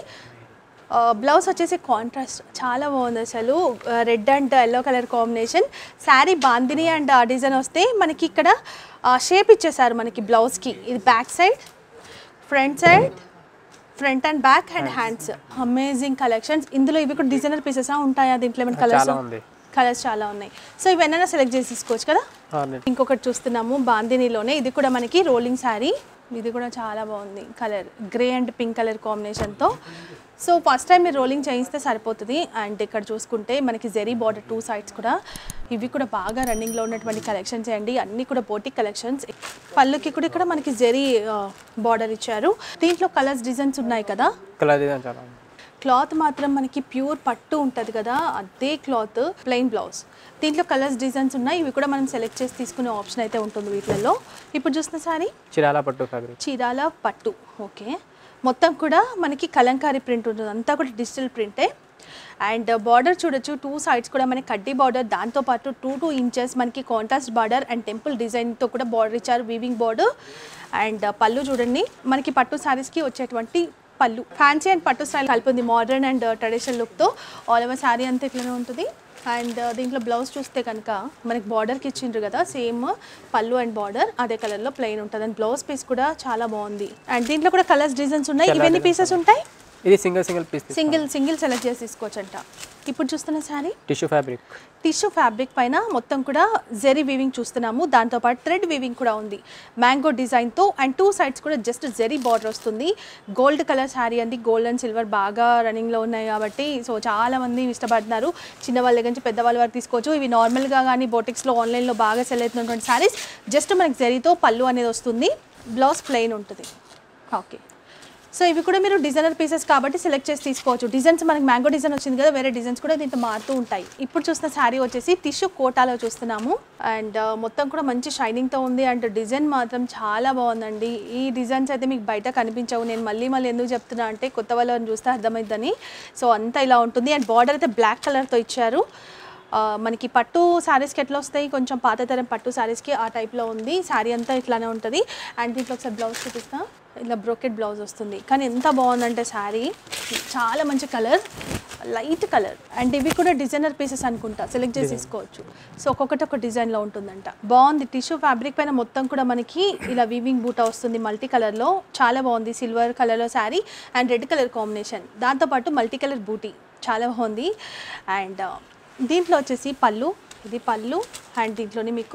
బ్లౌజ్ వచ్చేసి కాంట్రాస్ట్ చాలా బాగుంది అసలు red and yellow colour combination sari bandhani and design వస్తే మనకి ఇక్కడ షేప్ ఇచ్చేసారు మనకి బ్లౌజ్కి ఇది back side front side front and back and hands amazing collections ఇందులో ఇవి కూడా డిజైనర్ పీసెస్ ఉంటాయా దీంట్లో ఏమైనా కలర్స్ చాలా ఉంది కలర్స్ చాలా ఉన్నాయి సో ఇవన్నీ సెలెక్ట్ చేసి తీసుకోవచ్చు కదా ఇంకొకటి చూస్తున్నాము బాందినీలోనే ఇది కూడా మనకి రోలింగ్ శారీ ఇది కూడా చాలా బాగుంది colour grey and pink colour కాంబినేషన్తో సో ఫస్ట్ టైం మీరు రోలింగ్ చేయిస్తే సరిపోతుంది అండ్ ఇక్కడ చూసుకుంటే మనకి జెరీ బార్డర్ టూ సైడ్స్ కూడా ఇవి కూడా బాగా రన్నింగ్లో ఉన్నటువంటి కలెక్షన్స్ అండి అన్నీ కూడా బోటిక్ కలెక్షన్స్ పళ్ళుకి కూడా ఇక్కడ మనకి జెరీ బార్డర్ ఇచ్చారు దీంట్లో కలర్స్ డిజైన్స్ ఉన్నాయి కదా కలర్ డిజైన్ చాలా ఉంది క్లాత్ మాత్రం మనకి ప్యూర్ పట్టు ఉంటుంది కదా అదే క్లాత్ ప్లెయిన్ బ్లౌజ్ దీంట్లో కలర్స్ డిజైన్స్ ఉన్నాయి ఇవి కూడా మనం సెలెక్ట్ చేసి తీసుకునే ఆప్షన్ అయితే ఉంటుంది వీటిలలో ఇప్పుడు చూసిన సారీ చిరాల పట్టు ఫ్యాబ్రిక్ చీరాల పట్టు ఓకే మొత్తం కూడా మనకి కలంకారీ ప్రింట్ ఉంటుంది అంతా కూడా డిజిటల్ ప్రింటే అండ్ బార్డర్ చూడొచ్చు టూ సైడ్స్ కూడా మనకి కడ్డీ బార్డర్ దాంతోపాటు టూ టూ ఇంచెస్ మనకి కాంట్రాస్ట్ బార్డర్ అండ్ టెంపుల్ డిజైన్తో కూడా బార్డర్ ఇచ్చారు వీవింగ్ బార్డర్ అండ్ పళ్ళు చూడండి మనకి పట్టు శారీస్కి వచ్చేటువంటి పళ్ళు ఫ్యాన్సీ అండ్ పట్టు స్టైల్ కలిపి ఉంది మోడర్న్ అండ్ ట్రెడిషనల్ లుక్తో ఆల్ ఓవర్ శారీ అంతా ఇట్లనే ఉంటుంది అండ్ దీంట్లో బ్లౌజ్ చూస్తే కనుక మనకి బార్డర్కి ఇచ్చిండ్రు కదా సేమ్ పళ్ళు అండ్ బార్డర్ అదే కలర్లో ప్లెయిన్ ఉంటుంది అండ్ బ్లౌజ్ పీస్ కూడా చాలా బాగుంది అండ్ దీంట్లో కూడా కలర్స్ డిజైన్స్ ఉన్నాయి ఇవన్నీ పీసెస్ ఉంటాయి ఇది single single piece single single select చేసి తీసుకోవచ్చంట ఇప్పుడు చూస్తున్న sari tissue fabric tissue fabric పైన మొత్తం కూడా జెరీ వీవింగ్ చూస్తున్నాము దాంతోపాటు థ్రెడ్ వీవింగ్ కూడా ఉంది మ్యాంగో డిజైన్తో అండ్ టూ సైడ్స్ కూడా జస్ట్ జెరీ బార్డర్ వస్తుంది గోల్డ్ కలర్ శారీ అండి గోల్డ్ అండ్ సిల్వర్ బాగా రన్నింగ్లో ఉన్నాయి కాబట్టి సో చాలా మంది ఇష్టపడుతున్నారు చిన్న వాళ్ళ దగ్గర నుంచి పెద్దవాళ్ళ వరకు తీసుకోవచ్చు ఇవి నార్మల్గా కానీ బోటిక్స్లో ఆన్లైన్లో బాగా సెల్ అవుతున్నటువంటి శారీస్ జస్ట్ మనకి జెరీతో పళ్ళు అనేది వస్తుంది బ్లౌజ్ ప్లెయిన్ ఉంటుంది ఓకే సో ఇవి కూడా మీరు డిజైనర్ పీసెస్ కాబట్టి సెలెక్ట్ చేసి తీసుకోవచ్చు డిజైన్స్ మనకి మ్యాంగో డిజైన్ వచ్చింది కదా వేరే డిజైన్స్ కూడా దీంట్లో మారుతూ ఉంటాయి ఇప్పుడు చూసిన శారీ వచ్చేసి టిష్యూ కోటాలో చూస్తున్నాము అండ్ మొత్తం కూడా మంచి షైనింగ్తో ఉంది అండ్ డిజైన్ మాత్రం చాలా బాగుందండి ఈ డిజైన్స్ అయితే మీకు బయట కనిపించవు నేను మళ్ళీ మళ్ళీ ఎందుకు చెప్తున్నా అంటే కొత్త వాళ్ళని చూస్తే అర్థమైందని సో అంతా ఇలా ఉంటుంది అండ్ బార్డర్ అయితే బ్లాక్ కలర్తో ఇచ్చారు ఆ, మనకి పట్టు శారీస్కి ఎట్లా వస్తాయి కొంచెం పాత తరం పట్టు శారీస్కి ఆ టైప్లో ఉంది శారీ అంతా ఇట్లానే ఉంటుంది అండ్ దీంట్లో ఒకసారి బ్లౌజ్ చూపిస్తా ఇలా బ్రోకెట్ బ్లౌజ్ వస్తుంది కానీ ఎంత బాగుందంటే శారీ చాలా మంచి కలర్ లైట్ కలర్ అండ్ ఇవి కూడా డిజైనర్ పీసెస్ అనుకుంటా సెలెక్ట్ చేసి తీసుకోవచ్చు సో ఒక్కొక్కటి ఒక డిజైన్లో ఉంటుందంట బాగుంది టిష్యూ ఫ్యాబ్రిక్ పైన మొత్తం కూడా మనకి ఇలా వీవింగ్ బూటా వస్తుంది మల్టీ కలర్లో చాలా బాగుంది సిల్వర్ కలర్లో sari and red colour combination దాంతోపాటు మల్టీ కలర్ బూటీ చాలా బాగుంది అండ్ దీంట్లో వచ్చేసి పళ్ళు ఇది పళ్ళు అండ్ దీంట్లోనే మీకు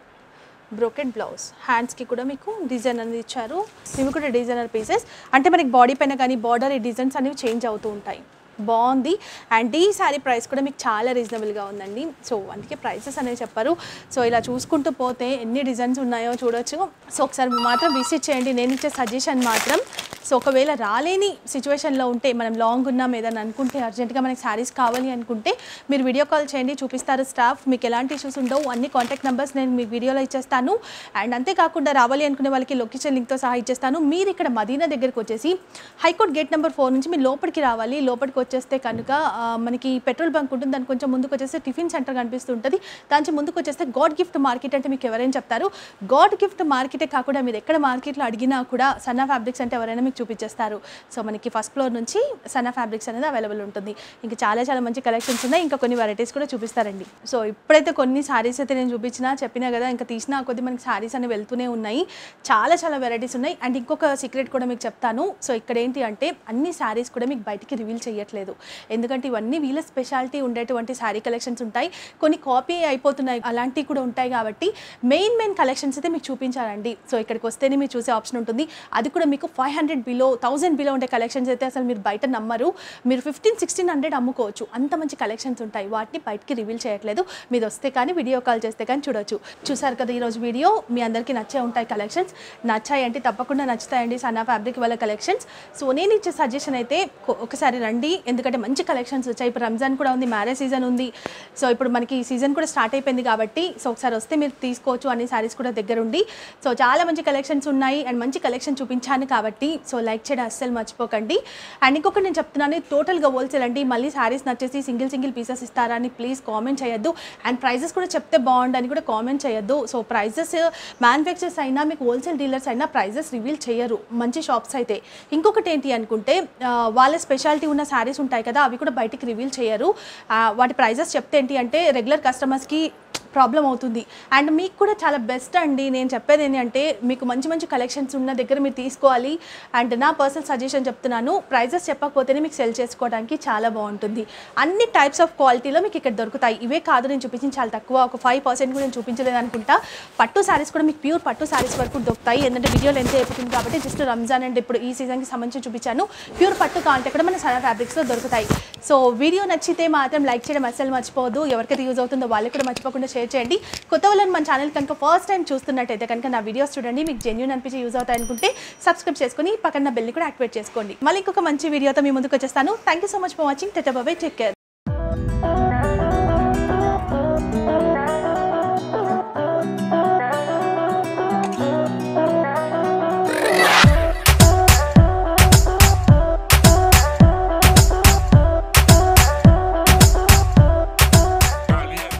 బ్రోకెట్ బ్లౌజ్ హ్యాండ్స్కి కూడా మీకు డిజైన్ అనేది ఇచ్చారు ఇవి కూడా డిజైనర్ పీసెస్ అంటే మనకి బాడీ పైన కానీ బార్డర్ ఈ డిజైన్స్ అనేవి చేంజ్ అవుతూ ఉంటాయి బాగుంది అండ్ ఈ శారీ ప్రైస్ కూడా మీకు చాలా రీజనబుల్గా ఉందండి సో అందుకే ప్రైసెస్ అనేవి చెప్పారు సో ఇలా చూసుకుంటూ పోతే ఎన్ని డిజైన్స్ ఉన్నాయో చూడొచ్చు సో ఒకసారి మాత్రం విజిట్ చేయండి నేను ఇచ్చే సజెషన్ మాత్రం సో ఒకవేళ రాలేని సిచ్యువేషన్లో ఉంటే మనం లాంగ్ ఉన్నాం ఏదైనా అనుకుంటే అర్జెంట్గా మనకి శారీస్ కావాలి అనుకుంటే మీరు వీడియో కాల్ చేయండి చూపిస్తారు స్టాఫ్ మీకు ఎలాంటి ఇష్యూస్ ఉండవు అన్ని కాంటాక్ట్ నెంబర్స్ నేను మీకు వీడియోలో ఇచ్చేస్తాను అండ్ అంతేకాకుండా రావాలి అనుకునే వాళ్ళకి లొకేషన్ లింక్తో సహా ఇచ్చేస్తాను మీరు ఇక్కడ మదీనా దగ్గరికి వచ్చేసి హైకోర్ట్ గేట్ నెంబర్ ఫోర్ నుంచి మీరు లోపలికి రావాలి లోపలికి వచ్చేస్తే కనుక ఆ, మనకి పెట్రోల్ బంక్ ఉంటుంది దాని కొంచెం ముందుకు వచ్చేస్తే టిఫిన్ సెంటర్ కనిపిస్తుంటుంది దాని ముందుకు వచ్చేస్తే గాడ్ గిఫ్ట్ మార్కెట్ అంటే మీకు ఎవరైనా చెప్తారు గాడ్ గిఫ్ట్ మార్కెటే కాకుండా మీరు ఎక్కడ మార్కెట్లో అడిగినా కూడా సన్నా ఫ్యాబ్రిక్స్ అంటే ఎవరైనా మీకు చూపించేస్తారు సో మనకి ఫస్ట్ ఫ్లోర్ నుంచి సన్నా ఫ్యాబ్రిక్స్ అనేది అవైలబుల్ ఉంటుంది ఇంకా చాలా చాలా మంచి కలెక్షన్స్ ఉన్నాయి ఇంకా కొన్ని వెరైటీస్ కూడా చూపిస్తారండి సో ఇప్పుడైతే కొన్ని సారీస్ అయితే నేను చూపించినా చెప్పినా కదా ఇంకా తీసినా కొద్ది మనకి సారీస్ అనేవి వెళ్తూనే ఉన్నాయి చాలా చాలా వెరైటీస్ ఉన్నాయి అండ్ ఇంకొక సీక్రెట్ కూడా మీకు చెప్తాను సో ఇక్కడ ఏంటి అంటే అన్ని శారీస్ కూడా మీకు బయటికి రివీల్ చేయట్లేదు ఎందుకంటే ఇవన్నీ వీళ్ళ స్పెషాలిటీ ఉండేటువంటి శారీ కలెక్షన్స్ ఉంటాయి కొన్ని కాపీ అయిపోతున్నాయి అలాంటివి కూడా ఉంటాయి కాబట్టి మెయిన్ మెయిన్ కలెక్షన్స్ అయితే మీకు చూపించాలండి సో ఇక్కడికి వస్తేనే మీరు చూసే ఆప్షన్ ఉంటుంది అది కూడా మీకు five hundred below thousand below ఉండే కలెక్షన్స్ అయితే అసలు మీరు బయట నమ్మరు మీరు ఫిఫ్టీన్ సిక్స్టీన్ హండ్రెడ్ అమ్ముకోవచ్చు అంత మంచి కలెక్షన్స్ ఉంటాయి వాటిని బయటికి రివీల్ చేయట్లేదు మీరు వస్తే కానీ వీడియో కాల్ చేస్తే కానీ చూడొచ్చు చూసారు కదా ఈరోజు వీడియో మీ అందరికీ నచ్చే ఉంటాయి కలెక్షన్స్ నచ్చాయి అంటే తప్పకుండా నచ్చుతాయండి సన్నా ఫ్యాబ్రిక్ వాళ్ళ కలెక్షన్స్ సో నేను ఇచ్చే సజెషన్ అయితే కొ- ఒకసారి రండి ఎందుకంటే మంచి కలెక్షన్స్ వచ్చాయి ఇప్పుడు రంజాన్ కూడా ఉంది మ్యారేజ్ సీజన్ ఉంది సో ఇప్పుడు మనకి ఈ సీజన్ కూడా స్టార్ట్ అయిపోయింది కాబట్టి సో ఒకసారి వస్తే మీరు తీసుకోవచ్చు అన్ని శారీస్ కూడా దగ్గర ఉండి సో చాలా మంచి కలెక్షన్స్ ఉన్నాయి అండ్ మంచి కలెక్షన్ చూపించాను కాబట్టి సో లైక్ చేయడం అస్సలు మర్చిపోకండి అండ్ ఇంకొకటి నేను చెప్తున్నాను టోటల్గా హోల్సేల్ అండి మళ్ళీ శారీస్ నచ్చేసి సింగిల్ సింగిల్ పీసెస్ ఇస్తారా అని ప్లీజ్ కామెంట్ చేయొద్దు అండ్ ప్రైజెస్ కూడా చెప్తే బాగుండని కూడా కామెంట్ చేయొద్దు సో ప్రైజెస్ మ్యానుఫ్యాక్చర్స్ అయినా మీకు హోల్సేల్ డీలర్స్ అయినా ప్రైజెస్ రివీల్ చేయరు మంచి షాప్స్ అయితే ఇంకొకటి ఏంటి అనుకుంటే ఆ, వాళ్ళ స్పెషాలిటీ ఉన్న శారీస్ ఉంటాయి కదా అవి కూడా బయటికి రివీల్ చేయరు ఆ, వాటి ప్రైజెస్ చెప్తే ఏంటి అంటే రెగ్యులర్ కస్టమర్స్కి ప్రాబ్లం అవుతుంది అండ్ మీకు కూడా చాలా బెస్ట్ అండి నేను చెప్పేది ఏంటంటే మీకు మంచి మంచి కలెక్షన్స్ ఉన్న దగ్గర మీరు తీసుకోవాలి అండ్ నా పర్సనల్ సజెషన్ చెప్తున్నాను ప్రైజెస్ చెప్పకపోతేనే మీకు సెల్ చేసుకోవడానికి చాలా బాగుంటుంది అన్ని టైప్స్ ఆఫ్ క్వాలిటీలో మీకు ఇక్కడ దొరుకుతాయి ఇవే కాదు నేను చూపించింది చాలా తక్కువ ఒక ఫైవ్ పర్సెంట్ కూడా నేను చూపించలేదు అనుకుంటా పట్టు శారీస్ కూడా మీకు ప్యూర్ పట్టు శారీస్ వరకు దొరుకుతాయి ఎందుకంటే వీడియోలో ఎంత అయిపోతుంది కాబట్టి జస్ట్ రంజాన్ అండ్ ఇప్పుడు ఈ సీజన్కి సంబంధించి చూపించాను ప్యూర్ పట్టు కావాలంటే కూడా మన సనా ఫ్యాబ్రిక్స్లో దొరుకుతాయి సో వీడియో నచ్చితే మాత్రం లైక్ చేయడం అస్సలు మర్చిపోవద్దు ఎవరికైతే యూజ్ అవుతుందో వాళ్ళకి కూడా మర్చిపోకుండా షేర్ చేయండి కొత్త వాళ్ళని మన ఛానల్ కనుక ఫస్ట్ టైం చూస్తున్నట్టయితే కనుక నా వీడియోస్ చూడండి మీకు జెన్యున్ అనిపించి యూజ్ అవుతాయి అనుకుంటే సబ్స్క్రైబ్ చేసుకుని పక్కన బెల్ని కూడా యాక్టివేట్ చేసుకోండి మళ్ళీ ఇంకొక మంచి వీడియోతో మీ ముందుకు వచ్చేస్తాను thank you so much for watching tata bye bye take care